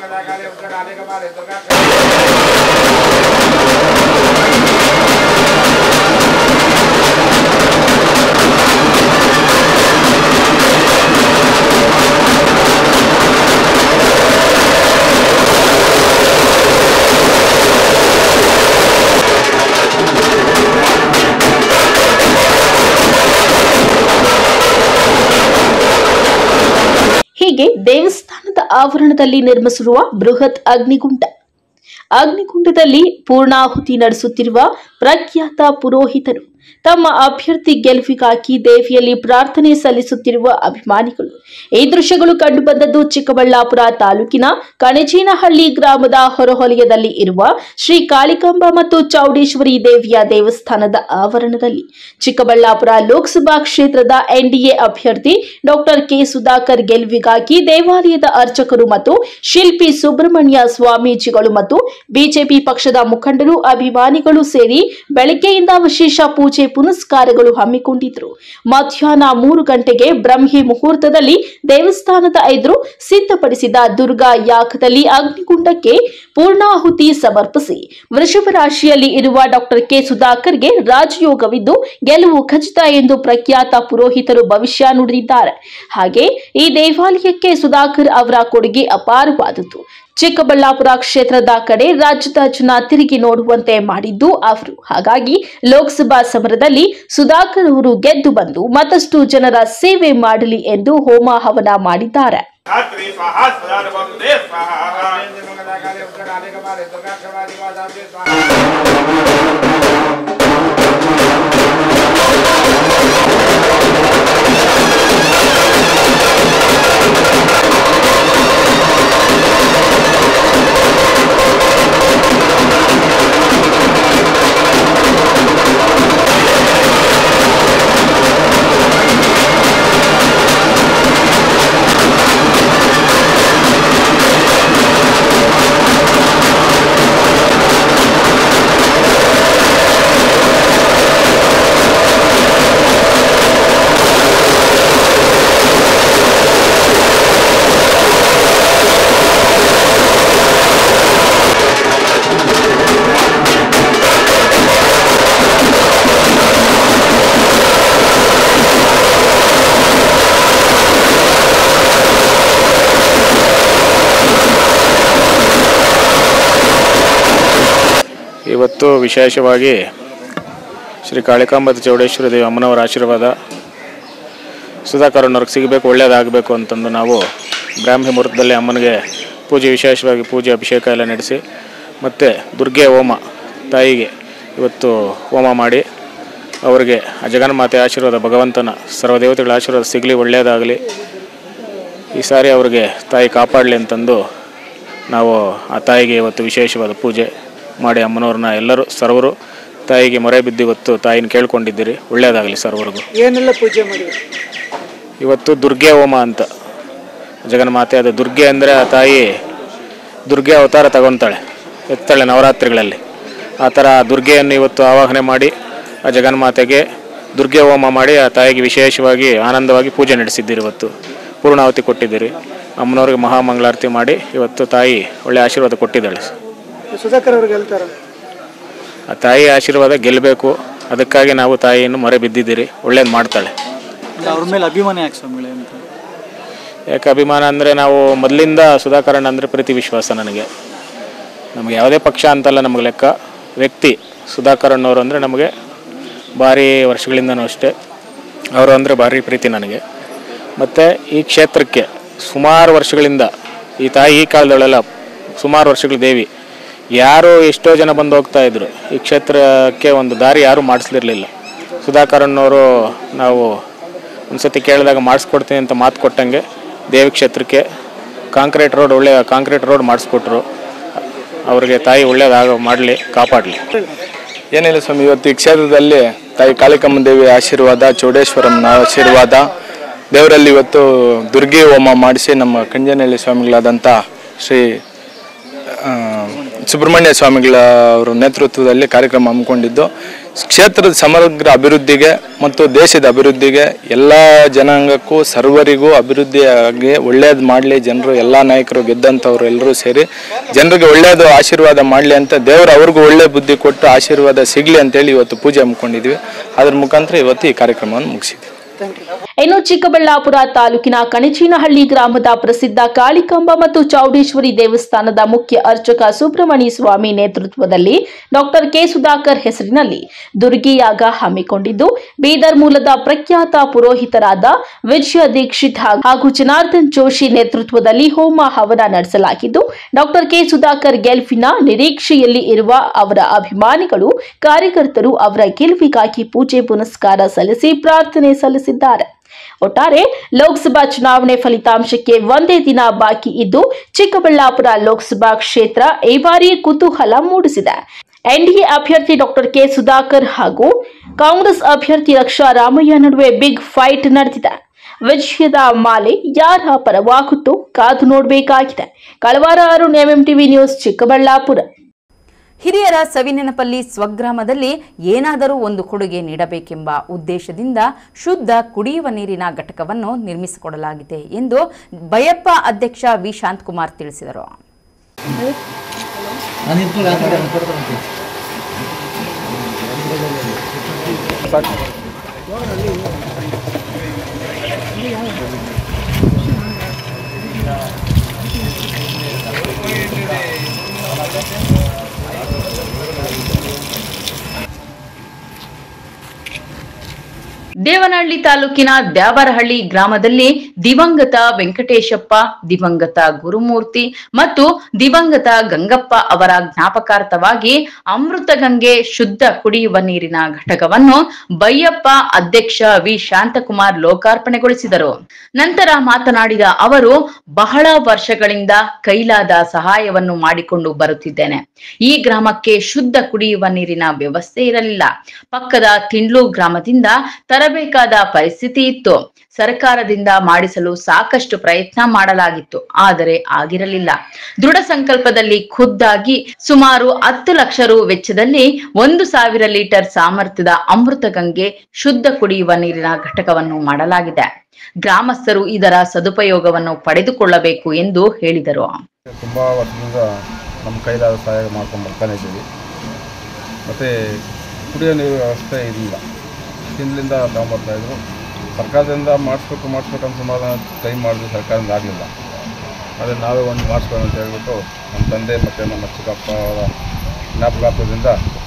ಹೀಗೆ ದೇವಸ್ಥಾನದ ಆವರಣದಲ್ಲಿ ನಿರ್ಮಿಸಿರುವ ಬೃಹತ್ ಅಗ್ನಿಗುಂಡ ಅಗ್ನಿಗುಂಡದಲ್ಲಿ ಪೂರ್ಣಾಹುತಿ ನಡೆಸುತ್ತಿರುವ ಪ್ರಖ್ಯಾತ ಪುರೋಹಿತರು ತಮ್ಮ ಅಭ್ಯರ್ಥಿ ಗೆಲುವಿಗಾಗಿ ದೇವಿಯಲ್ಲಿ ಪ್ರಾರ್ಥನೆ ಸಲ್ಲಿಸುತ್ತಿರುವ ಅಭಿಮಾನಿಗಳು ಈ ದೃಶ್ಯಗಳು ಕಂಡುಬಂದದ್ದು ಚಿಕ್ಕಬಳ್ಳಾಪುರ ತಾಲೂಕಿನ ಕಣಜೇನಹಳ್ಳಿ ಗ್ರಾಮದ ಹೊರವಲಯದಲ್ಲಿ ಇರುವ ಶ್ರೀ ಕಾಳಿಕಾಂಬ ಮತ್ತು ಚೌಡೇಶ್ವರಿ ದೇವಿಯ ದೇವಸ್ಥಾನದ ಆವರಣದಲ್ಲಿ ಚಿಕ್ಕಬಳ್ಳಾಪುರ ಲೋಕಸಭಾ ಕ್ಷೇತ್ರದ ಎನ್ಡಿಎ ಅಭ್ಯರ್ಥಿ ಡಾಕ್ಟರ್ ಕೆ ಸುಧಾಕರ್ ಗೆಲುವಿಗಾಗಿ ದೇವಾಲಯದ ಅರ್ಚಕರು ಮತ್ತು ಶಿಲ್ಪಿ ಸುಬ್ರಹ್ಮಣ್ಯ ಸ್ವಾಮೀಜಿಗಳು ಮತ್ತು ಬಿಜೆಪಿ ಪಕ್ಷದ ಮುಖಂಡರು ಅಭಿಮಾನಿಗಳು ಸೇರಿ ಬೆಳಗ್ಗೆಯಿಂದ ವಿಶೇಷ ಪೂಜೆ ಪುನಸ್ಕಾರಗಳು ಹಮ್ಮಿಕೊಂಡಿದ್ರು ಮಧ್ಯಾಹ್ನ ಮೂರು ಗಂಟೆಗೆ ಬ್ರಹ್ಮಿ ಮುಹೂರ್ತದಲ್ಲಿ ದೇವಸ್ಥಾನದ ಎದುರು ಸಿದ್ಧಪಡಿಸಿದ ದುರ್ಗಾ ಯಾಗದಲ್ಲಿ ಅಗ್ನಿಗುಂಡಕ್ಕೆ ಪೂರ್ಣಾಹುತಿ ಸಮರ್ಪಿಸಿ ವೃಷಭ ರಾಶಿಯಲ್ಲಿ ಇರುವ ಡಾಕ್ಟರ್ ಕೆ ಸುಧಾಕರ್ಗೆ ರಾಜಯೋಗವಿದ್ದು ಗೆಲುವು ಖಚಿತ ಎಂದು ಪ್ರಖ್ಯಾತ ಪುರೋಹಿತರು ಭವಿಷ್ಯ ನುಡಿದಿದ್ದಾರೆ ಹಾಗೆ ಈ ದೇವಾಲಯಕ್ಕೆ ಸುಧಾಕರ್ ಅವರ ಕೊಡುಗೆ ಅಪಾರವಾದದ್ದು ಚಿಕ್ಕಬಳ್ಳಾಪುರ ಕ್ಷೇತ್ರದ ಕಡೆ ರಾಜ್ಯದ ಜನ ತಿರುಗಿ ನೋಡುವಂತೆ ಮಾಡಿದ್ದು ಅವರು ಹಾಗಾಗಿ ಲೋಕಸಭಾ ಸಮರದಲ್ಲಿ ಸುಧಾಕರ್ ಅವರು ಗೆದ್ದು ಬಂದು ಮತ್ತಷ್ಟು ಜನರ ಸೇವೆ ಮಾಡಲಿ ಎಂದು ಹೋಮ ಹವನ ಮಾಡಿದ್ದಾರೆ ಧಾತ್ರಿ ಸ್ವಾಹಾ ಸ್ವಧಾರ್ವಂ ದೇ ಸ್ವಾಹಾ ಇವತ್ತು ವಿಶೇಷವಾಗಿ ಶ್ರೀ ಕಾಳಿಕಾಂಬದ ಚೌಡೇಶ್ವರಿ ದೇವಿ ಅಮ್ಮನವರ ಆಶೀರ್ವಾದ ಸುಧಾಕರಣ್ಣವ್ರಿಗೆ ಸಿಗಬೇಕು ಒಳ್ಳೆಯದಾಗಬೇಕು ಅಂತಂದು ನಾವು ಬ್ರಾಹ್ಮಿ ಮುಹೂರ್ತದಲ್ಲಿ ಅಮ್ಮನಿಗೆ ಪೂಜೆ ವಿಶೇಷವಾಗಿ ಪೂಜೆ ಅಭಿಷೇಕ ಎಲ್ಲ ನಡೆಸಿ ಮತ್ತು ದುರ್ಗೆ ಹೋಮ ತಾಯಿಗೆ ಇವತ್ತು ಹೋಮ ಮಾಡಿ ಅವರಿಗೆ ಆ ಜಗನ್ಮಾತೆ ಆಶೀರ್ವಾದ ಭಗವಂತನ ಸರ್ವದೇವತೆಗಳ ಆಶೀರ್ವಾದ ಸಿಗಲಿ ಒಳ್ಳೆಯದಾಗಲಿ ಈ ಸಾರಿ ಅವ್ರಿಗೆ ತಾಯಿ ಕಾಪಾಡಲಿ ಅಂತಂದು ನಾವು ಆ ತಾಯಿಗೆ ಇವತ್ತು ವಿಶೇಷವಾದ ಪೂಜೆ ಮಾಡಿ ಅಮ್ಮನವ್ರನ್ನ ಎಲ್ಲರೂ ಸರ್ವರು ತಾಯಿಗೆ ಮೊರೆ ಬಿದ್ದು ಇವತ್ತು ತಾಯಿನ ಕೇಳ್ಕೊಂಡಿದ್ದೀರಿ ಒಳ್ಳೆಯದಾಗಲಿ ಸರ್ವರಿಗೂ ಏನೆಲ್ಲ ಪೂಜೆ ಮಾಡಿ ಇವತ್ತು ದುರ್ಗೆ ಹೋಮ ಅಂತ ಜಗನ್ಮಾತೆ ಅದು ದುರ್ಗೆ ಅಂದರೆ ಆ ತಾಯಿ ದುರ್ಗೆ ಅವತಾರ ತಗೊತಾಳೆ ಎತ್ತಾಳೆ ನವರಾತ್ರಿಗಳಲ್ಲಿ ಆ ಥರ ಆ ದುರ್ಗೆಯನ್ನು ಇವತ್ತು ಆವಾಹನೆ ಮಾಡಿ ಆ ಜಗನ್ಮಾತೆಗೆ ದುರ್ಗೆ ಹೋಮ ಮಾಡಿ ಆ ತಾಯಿಗೆ ವಿಶೇಷವಾಗಿ ಆನಂದವಾಗಿ ಪೂಜೆ ನಡೆಸಿದ್ದೀರಿ ಇವತ್ತು ಪೂರ್ಣಾವತಿ ಕೊಟ್ಟಿದ್ದೀರಿ ಅಮ್ಮನವ್ರಿಗೆ ಮಹಾಮಂಗಳಾರತಿ ಮಾಡಿ ಇವತ್ತು ತಾಯಿ ಒಳ್ಳೆಯ ಆಶೀರ್ವಾದ ಕೊಟ್ಟಿದ್ದಾಳೆ ಸುಧಾಕರ್ ಅವ್ರಿಗೆ ಹೇಳ್ತಾರ ಆ ತಾಯಿ ಆಶೀರ್ವಾದ ಗೆಲ್ಲಬೇಕು ಅದಕ್ಕಾಗಿ ನಾವು ತಾಯಿಯನ್ನು ಮೊರೆ ಬಿದ್ದಿದ್ದೀರಿ ಒಳ್ಳೇದು ಮಾಡ್ತಾಳೆ ಅವ್ರ ಮೇಲೆ ಅಭಿಮಾನ ಯಾಕೆ ಸ್ವಾಮಿಗಳೇ ಅಂತ ಯಾಕೆ ಅಭಿಮಾನ ಅಂದರೆ ನಾವು ಮೊದಲಿಂದ ಸುಧಾಕರಣ್ಣ ಅಂದರೆ ಪ್ರೀತಿ ವಿಶ್ವಾಸ ನನಗೆ ನಮಗೆ ಯಾವುದೇ ಪಕ್ಷ ಅಂತಲ್ಲ ನಮಗೆ ಲೆಕ್ಕ ವ್ಯಕ್ತಿ ಸುಧಾಕರಣ್ಣವರು ಅಂದರೆ ನಮಗೆ ಭಾರಿ ವರ್ಷಗಳಿಂದನೂ ಅಷ್ಟೇ ಅವರು ಅಂದರೆ ಭಾರಿ ಪ್ರೀತಿ ನನಗೆ ಮತ್ತು ಈ ಕ್ಷೇತ್ರಕ್ಕೆ ಸುಮಾರು ವರ್ಷಗಳಿಂದ ಈ ತಾಯಿ ಈ ಕಾಲದೊಳೆಲ್ಲ ಸುಮಾರು ವರ್ಷಗಳ ದೇವಿ ಯಾರು ಎಷ್ಟೋ ಜನ ಬಂದು ಹೋಗ್ತಾ ಇದ್ರು ಈ ಕ್ಷೇತ್ರಕ್ಕೆ ಒಂದು ದಾರಿ ಯಾರೂ ಮಾಡಿಸ್ಲಿರ್ಲಿಲ್ಲ ಸುಧಾಕರಣ್ಣವರು ನಾವು ಒಂದ್ಸತಿ ಕೇಳಿದಾಗ ಮಾಡಿಸ್ಕೊಡ್ತೀನಿ ಅಂತ ಮಾತು ಕೊಟ್ಟಂಗೆ ದೇವಿ ಕ್ಷೇತ್ರಕ್ಕೆ ಕಾಂಕ್ರೀಟ್ ರೋಡ್ ಒಳ್ಳೆಯ ಕಾಂಕ್ರೀಟ್ ರೋಡ್ ಮಾಡಿಸ್ಕೊಟ್ರು ಅವರಿಗೆ ತಾಯಿ ಒಳ್ಳೇದಾಗ ಮಾಡಲಿ ಕಾಪಾಡಲಿ ಏನಿಲ್ಲ ಸ್ವಾಮಿ ಇವತ್ತು ಈ ಕ್ಷೇತ್ರದಲ್ಲಿ ತಾಯಿ ಕಾಳಿಕಮ್ಮ ದೇವಿ ಆಶೀರ್ವಾದ ಚೌಡೇಶ್ವರಮ್ಮನ ಆಶೀರ್ವಾದ ದೇವರಲ್ಲಿ ಇವತ್ತು ದುರ್ಗಿ ಹೋಮ ಮಾಡಿಸಿ ನಮ್ಮ ಕಂಜನಹಳ್ಳಿ ಸ್ವಾಮಿಗಳಾದಂಥ ಶ್ರೀ ಆ, ಸುಬ್ರಹ್ಮಣ್ಯ ಸ್ವಾಮಿಗಳ ಅವರ ನೇತೃತ್ವದಲ್ಲಿ ಕಾರ್ಯಕ್ರಮ ಹಮ್ಮಿಕೊಂಡಿದ್ದು ಕ್ಷೇತ್ರದ ಸಮಗ್ರ ಅಭಿವೃದ್ಧಿಗೆ ಮತ್ತು ದೇಶದ ಅಭಿವೃದ್ಧಿಗೆ ಎಲ್ಲ ಜನಾಂಗಕ್ಕೂ ಸರ್ವರಿಗೂ ಅಭಿವೃದ್ಧಿಯಾಗಿ ಒಳ್ಳೇದು ಮಾಡಲಿ ಜನರು ಎಲ್ಲ ನಾಯಕರು ಗೆದ್ದಂಥವ್ರು ಎಲ್ಲರೂ ಸೇರಿ ಜನರಿಗೆ ಒಳ್ಳೆಯದು ಆಶೀರ್ವಾದ ಮಾಡಲಿ ಅಂತ ದೇವರು ಅವ್ರಿಗೂ ಒಳ್ಳೆ ಬುದ್ಧಿ ಕೊಟ್ಟು ಆಶೀರ್ವಾದ ಸಿಗಲಿ ಅಂತೇಳಿ ಇವತ್ತು ಪೂಜೆ ಹಮ್ಮಿಕೊಂಡಿದ್ವಿ ಅದ್ರ ಮುಖಾಂತರ ಇವತ್ತು ಈ ಕಾರ್ಯಕ್ರಮವನ್ನು ಮುಗಿಸಿದ್ವಿ ಇನ್ನು ಚಿಕ್ಕಬಳ್ಳಾಪುರ ತಾಲೂಕಿನ ಕಣಚಿನಹಳ್ಳಿ ಗ್ರಾಮದ ಪ್ರಸಿದ್ಧ ಕಾಳಿಕಾಂಬ ಮತ್ತು ಚೌಡೇಶ್ವರಿ ದೇವಸ್ಥಾನದ ಮುಖ್ಯ ಅರ್ಚಕ ಸುಬ್ರಹ್ಮಣ್ಯ ಸ್ವಾಮಿ ನೇತೃತ್ವದಲ್ಲಿ ಡಾಕ್ಟರ್ ಕೆ ಸುಧಾಕರ್ ಹೆಸರಿನಲ್ಲಿ ದುರ್ಗಿಯಾಗ ಹಮ್ಮಿಕೊಂಡಿದ್ದು ಬೀದರ್ ಮೂಲದ ಪ್ರಖ್ಯಾತ ಪುರೋಹಿತರಾದ ವಿಜಯ ದೀಕ್ಷಿತ್ ಹಾಗೂ ಜನಾರ್ದನ್ ಜೋಶಿ ನೇತೃತ್ವದಲ್ಲಿ ಹೋಮ ಹವನ ನಡೆಸಲಾಗಿದ್ದು ಡಾಕ್ಟರ್ ಕೆ ಸುಧಾಕರ್ ಗೆಲ್ಫಿನ ನಿರೀಕ್ಷೆಯಲ್ಲಿ ಇರುವ ಅವರ ಅಭಿಮಾನಿಗಳು ಕಾರ್ಯಕರ್ತರು ಅವರ ಗೆಲುವಿಗಾಗಿ ಪೂಜೆ ಪುನಸ್ಕಾರ ಸಲ್ಲಿಸಿ ಪ್ರಾರ್ಥನೆ ಸಲ್ಲಿಸಿದ್ದಾರೆ ಒಟ್ಟಾರೆ ಲೋಕಸಭಾ ಚುನಾವಣೆ ಫಲಿತಾಂಶಕ್ಕೆ ಒಂದೇ ದಿನ ಬಾಕಿ ಇದ್ದು ಚಿಕ್ಕಬಳ್ಳಾಪುರ ಲೋಕಸಭಾ ಕ್ಷೇತ್ರ ಈ ಬಾರಿ ಕುತೂಹಲ ಮೂಡಿಸಿದೆ ಎನ್ಡಿಎ ಅಭ್ಯರ್ಥಿ ಡಾಕ್ಟರ್ ಕೆ ಸುಧಾಕರ್ ಹಾಗೂ ಕಾಂಗ್ರೆಸ್ ಅಭ್ಯರ್ಥಿ ರಕ್ಷಾ ರಾಮಯ್ಯ ನಡುವೆ ಬಿಗ್ ಫೈಟ್ ನಡೆದಿದೆ ವಿಜಯದ ಮಾಲೆ ಯಾರ ಪರವಾಗುತ್ತೋ ಕಾದು ನೋಡಬೇಕಾಗಿದೆ ಕಳವಾರ ಅರುಣ್ ಎಂಎಂಟಿವಿ ನ್ಯೂಸ್ ಚಿಕ್ಕಬಳ್ಳಾಪುರ ಹಿರಿಯರ ಸವಿನೆನಪಲ್ಲಿ ಸ್ವಗ್ರಾಮದಲ್ಲಿ ಏನಾದರೂ ಒಂದು ಕೊಡುಗೆ ನೀಡಬೇಕೆಂಬ ಉದ್ದೇಶದಿಂದ ಶುದ್ಧ ಕುಡಿಯುವ ನೀರಿನ ಘಟಕವನ್ನು ನಿರ್ಮಿಸಿಕೊಡಲಾಗಿದೆ ಎಂದು ಬಯಪ್ಪ ಅಧ್ಯಕ್ಷ ವಿ ಶಾಂತಕುಮಾರ್ ತಿಳಿಸಿದರು ದೇವನಹಳ್ಳಿ ತಾಲೂಕಿನ ದ್ಯಾವರಹಳ್ಳಿ ಗ್ರಾಮದಲ್ಲಿ ದಿವಂಗತ ವೆಂಕಟೇಶಪ್ಪ ದಿವಂಗತ ಗುರುಮೂರ್ತಿ ಮತ್ತು ದಿವಂಗತ ಗಂಗಪ್ಪ ಅವರ ಜ್ಞಾಪಕಾರ್ಥವಾಗಿ ಅಮೃತ ಗಂಗೆ ಶುದ್ಧ ಕುಡಿಯುವ ನೀರಿನ ಘಟಕವನ್ನು ಬೈಯಪ್ಪ ಅಧ್ಯಕ್ಷ ವಿ ಶಾಂತಕುಮಾರ್ ಲೋಕಾರ್ಪಣೆಗೊಳಿಸಿದರು ನಂತರ ಮಾತನಾಡಿದ ಅವರು ಬಹಳ ವರ್ಷಗಳಿಂದ ಕೈಲಾದ ಸಹಾಯವನ್ನು ಮಾಡಿಕೊಂಡು ಬರುತ್ತಿದ್ದೇನೆ ಈ ಗ್ರಾಮಕ್ಕೆ ಶುದ್ಧ ಕುಡಿಯುವ ನೀರಿನ ವ್ಯವಸ್ಥೆ ಇರಲಿಲ್ಲ ಪಕ್ಕದ ತಿಂಡ್ಲು ಗ್ರಾಮದಿಂದ ತರಬೇಕಾದ ಪರಿಸ್ಥಿತಿ ಇತ್ತು ಸರ್ಕಾರದಿಂದ ಮಾಡಿಸಲು ಸಾಕಷ್ಟು ಪ್ರಯತ್ನ ಮಾಡಲಾಗಿತ್ತು ಆದರೆ ಆಗಿರಲಿಲ್ಲ ದೃಢ ಸಂಕಲ್ಪದಲ್ಲಿ ಖುದ್ದಾಗಿ ಸುಮಾರು ಹತ್ತು ಲಕ್ಷ ರು ವೆಚ್ಚದಲ್ಲಿ ಒಂದು ಸಾವಿರ ಲೀಟರ್ ಸಾಮರ್ಥ್ಯದ ಅಮೃತ ಗಂಗೆ ಶುದ್ಧ ಕುಡಿಯುವ ನೀರಿನ ಘಟಕವನ್ನು ಮಾಡಲಾಗಿದೆ ಗ್ರಾಮಸ್ಥರು ಇದರ ಸದುಪಯೋಗವನ್ನು ಪಡೆದುಕೊಳ್ಳಬೇಕು ಎಂದು ಹೇಳಿದರು ತುಂಬ ವರ್ಷದಿಂದ ನಮ್ಮ ಕೈಲಾದ ಸಹಾಯ ಮಾಡ್ಕೊಂಡು ಬರ್ತಾನೆ ಇದ್ದೀವಿ ಮತ್ತು ಕುಡಿಯೋ ನೀರು ವ್ಯವಸ್ಥೆ ಇರಲಿಲ್ಲ ಹಿಂದಿನಿಂದ ತಗೊಂಬರ್ತಾಯಿದ್ರು ಸರ್ಕಾರದಿಂದ ಮಾಡಿಸ್ಬೇಕು ಮಾಡಿಸ್ಬೇಕಂತ ಸುಮಾರು ಟ್ರೈ ಮಾಡಿದ್ವಿ ಸರ್ಕಾರದಿಂದ ಆಗಲಿಲ್ಲ ಆದರೆ ನಾವೇ ಒಂದು ಮಾಡಿಸ್ಬೇಕು ಅಂತ ಹೇಳ್ಬಿಟ್ಟು ನಮ್ಮ ತಂದೆ ಮತ್ತು ನಮ್ಮ ಚಿಕ್ಕಪ್ಪ ಅವರ ಜ್ಞಾಪಕಾರ್ಥದಿಂದ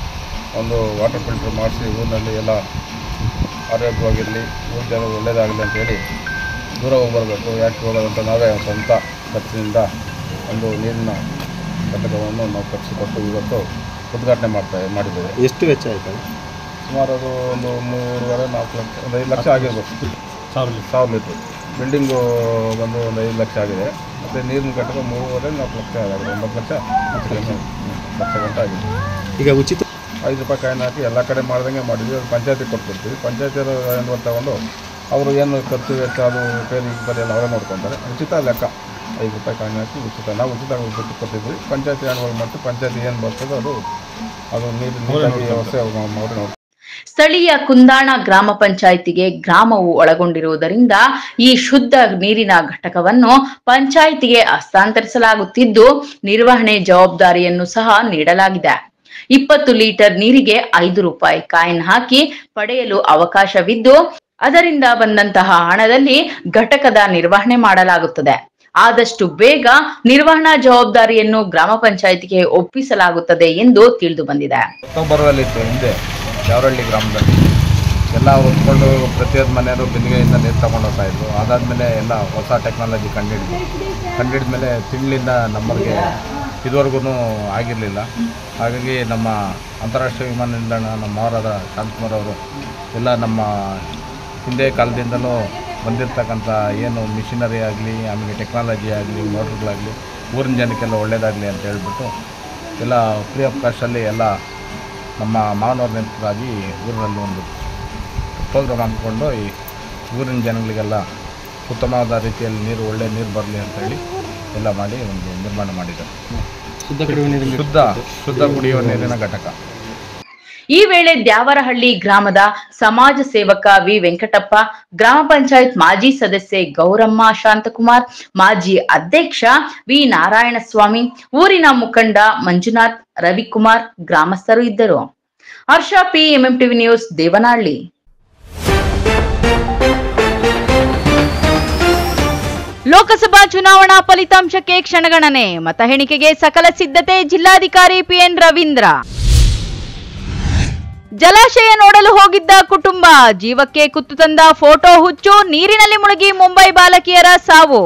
ಒಂದು ವಾಟರ್ ಫಿಲ್ಟರ್ ಮಾಡಿಸಿ ಊರಿನಲ್ಲಿ ಎಲ್ಲ ಆರೋಗ್ಯವಾಗಿರಲಿ ಊರ ಜನ ಒಳ್ಳೆಯದಾಗಲಿ ಅಂತೇಳಿ ದೂರ ಹೋಗಿ ಬರಬೇಕು ಯಾಕೆ ಹೋಗೋದಂತ ನಾವೇ ಸ್ವಂತ ಖರ್ಚಿನಿಂದ ಒಂದು ನೀರಿನ ಘಟಕವನ್ನು ನಾವು ಕಟ್ಟಿಸಿಕೊಟ್ಟು ಇವತ್ತು ಉದ್ಘಾಟನೆ ಮಾಡ್ತಾ ಮಾಡಿದ್ದೇವೆ ಎಷ್ಟು ವೆಚ್ಚ ಆಯ್ತು ಸುಮಾರು ಅದು ಒಂದು ಮೂರುವರೆ ನಾಲ್ಕು ಲಕ್ಷ ಒಂದು ಐದು ಲಕ್ಷ ಆಗಿರ್ಬೋದು ಸಾವಿರ ಲೀಟ್ರ್ ಸಾವಿರ ಲೀಟ್ರ್ ಬಿಲ್ಡಿಂಗು ಬಂದು ಒಂದು ಐದು ಲಕ್ಷ ಆಗಿದೆ ಮತ್ತು ನೀರಿನ ಘಟಕ ಮೂರುವರೆ ನಾಲ್ಕು ಲಕ್ಷ ಆಗಿದೆ ಒಂಬತ್ತು ಲಕ್ಷ ಹತ್ತು ಲಕ್ಷ ಲಕ್ಷ ಗಂಟೆ ಆಗಿದೆ ಈಗ ಉಚಿತ ಐದು ರೂಪಾಯಿ ಕಾಯಿನ್ ಹಾಕಿ ಎಲ್ಲ ಕಡೆ ಮಾಡ್ದಂಗೆ ಮಾಡಿದ್ವಿ ಅದು ಪಂಚಾಯತಿಗೆ ಕೊಟ್ಬಿಡ್ತೀವಿ ಪಂಚಾಯತಿಯವರು ಏನು ತಗೊಂಡು ಅವರು ಏನು ಖರ್ಚು ವೆಚ್ಚ ಅದು ರಿಪೇರಿ ಗಿಪೇರಿ ಎಲ್ಲ ಅವರೇ ನೋಡ್ಕೊತಾರೆ ಉಚಿತ ಲೆಕ್ಕ ಐದು ರೂಪಾಯಿ ಕಾಯಿನ್ ಹಾಕಿ ಉಚಿತ ನಾವು ಉಚಿತ ಬಿಟ್ಟು ಕೊಟ್ಟಿದ್ವಿ ಪಂಚಾಯತಿ ಹ್ಯಾಂಡ್ ಮಾಡ್ತೀವಿ ಪಂಚಾಯತಿ ಏನು ಬರ್ತದೋ ಅದು ಅದು ನೀರು ನೀರಾಗಿ ವ್ಯವಸ್ಥೆ ಅವ್ರು ನೋಡ್ತಾರೆ ಸ್ಥಳೀಯ ಕುಂದಾಣ ಗ್ರಾಮ ಪಂಚಾಯಿತಿಗೆ ಗ್ರಾಮವು ಒಳಗೊಂಡಿರುವುದರಿಂದ ಈ ಶುದ್ಧ ನೀರಿನ ಘಟಕವನ್ನು ಪಂಚಾಯಿತಿಗೆ ಹಸ್ತಾಂತರಿಸಲಾಗುತ್ತಿದ್ದು ನಿರ್ವಹಣೆ ಜವಾಬ್ದಾರಿಯನ್ನು ಸಹ ನೀಡಲಾಗಿದೆ ಇಪ್ಪತ್ತು ಲೀಟರ್ ನೀರಿಗೆ ಐದು ರೂಪಾಯಿ ಕಾಯಿನ್ ಹಾಕಿ ಪಡೆಯಲು ಅವಕಾಶವಿದ್ದು ಅದರಿಂದ ಬಂದಂತಹ ಹಣದಲ್ಲಿ ಘಟಕದ ನಿರ್ವಹಣೆ ಮಾಡಲಾಗುತ್ತದೆ ಆದಷ್ಟು ಬೇಗ ನಿರ್ವಹಣಾ ಜವಾಬ್ದಾರಿಯನ್ನು ಗ್ರಾಮ ಪಂಚಾಯಿತಿಗೆ ಒಪ್ಪಿಸಲಾಗುತ್ತದೆ ಎಂದು ತಿಳಿದು ಬಂದಿದೆ ಅಕ್ಟೋಬರಲ್ಲಿತ್ತು ಹಿಂದೆ ಜಾವರಹಳ್ಳಿ ಗ್ರಾಮದಲ್ಲಿ ಎಲ್ಲ ಅವ್ರು ಹೊತ್ಕೊಂಡು ಪ್ರತಿಯೊಂದು ಮನೆಯವರು ಬಿಂದಿಗೆಯಿಂದ ನೀರು ತಗೊಂಡು ಹೋಗ್ತಾ ಇದ್ರು ಅದಾದಮೇಲೆ ಎಲ್ಲ ಹೊಸ ಟೆಕ್ನಾಲಜಿ ಕಂಡುಹಿಡಿದು ಕಂಡುಹಿಡಿದ್ಮೇಲೆ ತಿಂಗಳಿಂದ ನಮ್ಮರಿಗೆ ಇದುವರೆಗೂ ಆಗಿರಲಿಲ್ಲ ಹಾಗಾಗಿ ನಮ್ಮ ಅಂತಾರಾಷ್ಟ್ರೀಯ ವಿಮಾನ ನಿಲ್ದಾಣ ನಮ್ಮ ಅವರಾದ ಶಾಂತಕುಮಾರ್ ಅವರು ಎಲ್ಲ ನಮ್ಮ ಹಿಂದೆ ಕಾಲದಿಂದಲೂ ಬಂದಿರತಕ್ಕಂಥ ಏನು ಮಿಷಿನರಿ ಆಗಲಿ ಆಮೇಲೆ ಟೆಕ್ನಾಲಜಿ ಆಗಲಿ ಮೋಟ್ರ್ಗಳಾಗಲಿ ಊರಿನ ಜನಕ್ಕೆಲ್ಲ ಒಳ್ಳೆಯದಾಗಲಿ ಅಂತ ಹೇಳ್ಬಿಟ್ಟು ಎಲ್ಲ ಫ್ರೀ ಆಫ್ ಕಾಸ್ಟಲ್ಲಿ ಎಲ್ಲ ನಮ್ಮ ಮಾನವರ ನೆನಪಿಗಾಗಿ ಊರಿನಲ್ಲಿ ಒಂದು ಪ್ರೋಗ್ರಾಮ್ ಅಂದ್ಕೊಂಡು ಈ ಊರಿನ ಜನಗಳಿಗೆಲ್ಲ ಉತ್ತಮವಾದ ರೀತಿಯಲ್ಲಿ ನೀರು ಒಳ್ಳೆ ನೀರು ಬರಲಿ ಅಂತೇಳಿ ಎಲ್ಲ ಮಾಡಿ ಒಂದು ನಿರ್ಮಾಣ ಮಾಡಿದ್ದಾರೆ ಶುದ್ಧ ಕುಡಿಯುವ ನೀರಿನ ಶುದ್ಧ ಶುದ್ಧ ಕುಡಿಯುವ ನೀರಿನ ಘಟಕ ಈ ವೇಳೆ ದ್ಯಾವರಹಳ್ಳಿ ಗ್ರಾಮದ ಸಮಾಜ ಸೇವಕ ವಿ ವೆಂಕಟಪ್ಪ ಗ್ರಾಮ ಪಂಚಾಯತ್ ಮಾಜಿ ಸದಸ್ಯೆ ಗೌರಮ್ಮ ಶಾಂತಕುಮಾರ್ ಮಾಜಿ ಅಧ್ಯಕ್ಷ ವಿ ನಾರಾಯಣಸ್ವಾಮಿ ಊರಿನ ಮುಖಂಡ ಮಂಜುನಾಥ್ ರವಿಕುಮಾರ್ ಗ್ರಾಮಸ್ಥರು ಇದ್ದರು Harsha P MMTV news Devanahalli Lok Sabha ಚುನಾವಣಾ ಫಲಿತಾಂಶಕ್ಕೆ ಕ್ಷಣಗಣನೆ ಮತ ಎಣಿಕೆಗೆ ಸಕಲ ಸಿದ್ಧತೆ ಜಿಲ್ಲಾಧಿಕಾರಿ ಪಿಎನ್ ರವೀಂದ್ರ ಜಲಾಶಯ ನೋಡಲು ಹೋಗಿದ್ದ ಕುಟುಂಬ ಜೀವಕ್ಕೆ ಕುತ್ತು ತಂದ ಫೋಟೋ ಹುಚ್ಚು ನೀರಿನಲ್ಲಿ ಮುಳುಗಿ ಮುಂಬೈ ಬಾಲಕಿಯರ ಸಾವು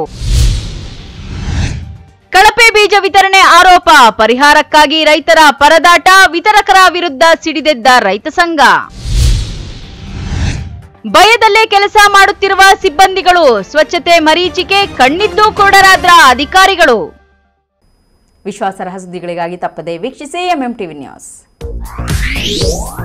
ಕಳಪೆ ಬೀಜ ವಿತರಣೆ ಆರೋಪ ಪರಿಹಾರಕ್ಕಾಗಿ ರೈತರ ಪರದಾಟ ವಿತರಕರ ವಿರುದ್ಧ ಸಿಡಿದೆದ್ದ ರೈತ ಸಂಘ ಭಯದಲ್ಲೇ ಕೆಲಸ ಮಾಡುತ್ತಿರುವ ಸಿಬ್ಬಂದಿಗಳು ಸ್ವಚ್ಛತೆ ಮರೀಚಿಕೆ ಕಣ್ಣಿದ್ದು ಕೂಡರಾದ್ರ ಅಧಿಕಾರಿಗಳು ವಿಶ್ವಾಸಾರ್ಹ ಸುದ್ದಿಗಳಿಗಾಗಿ ತಪ್ಪದೆ ವೀಕ್ಷಿಸಿ ಎಂಎಂ ಟಿವಿ ನ್ಯೂಸ್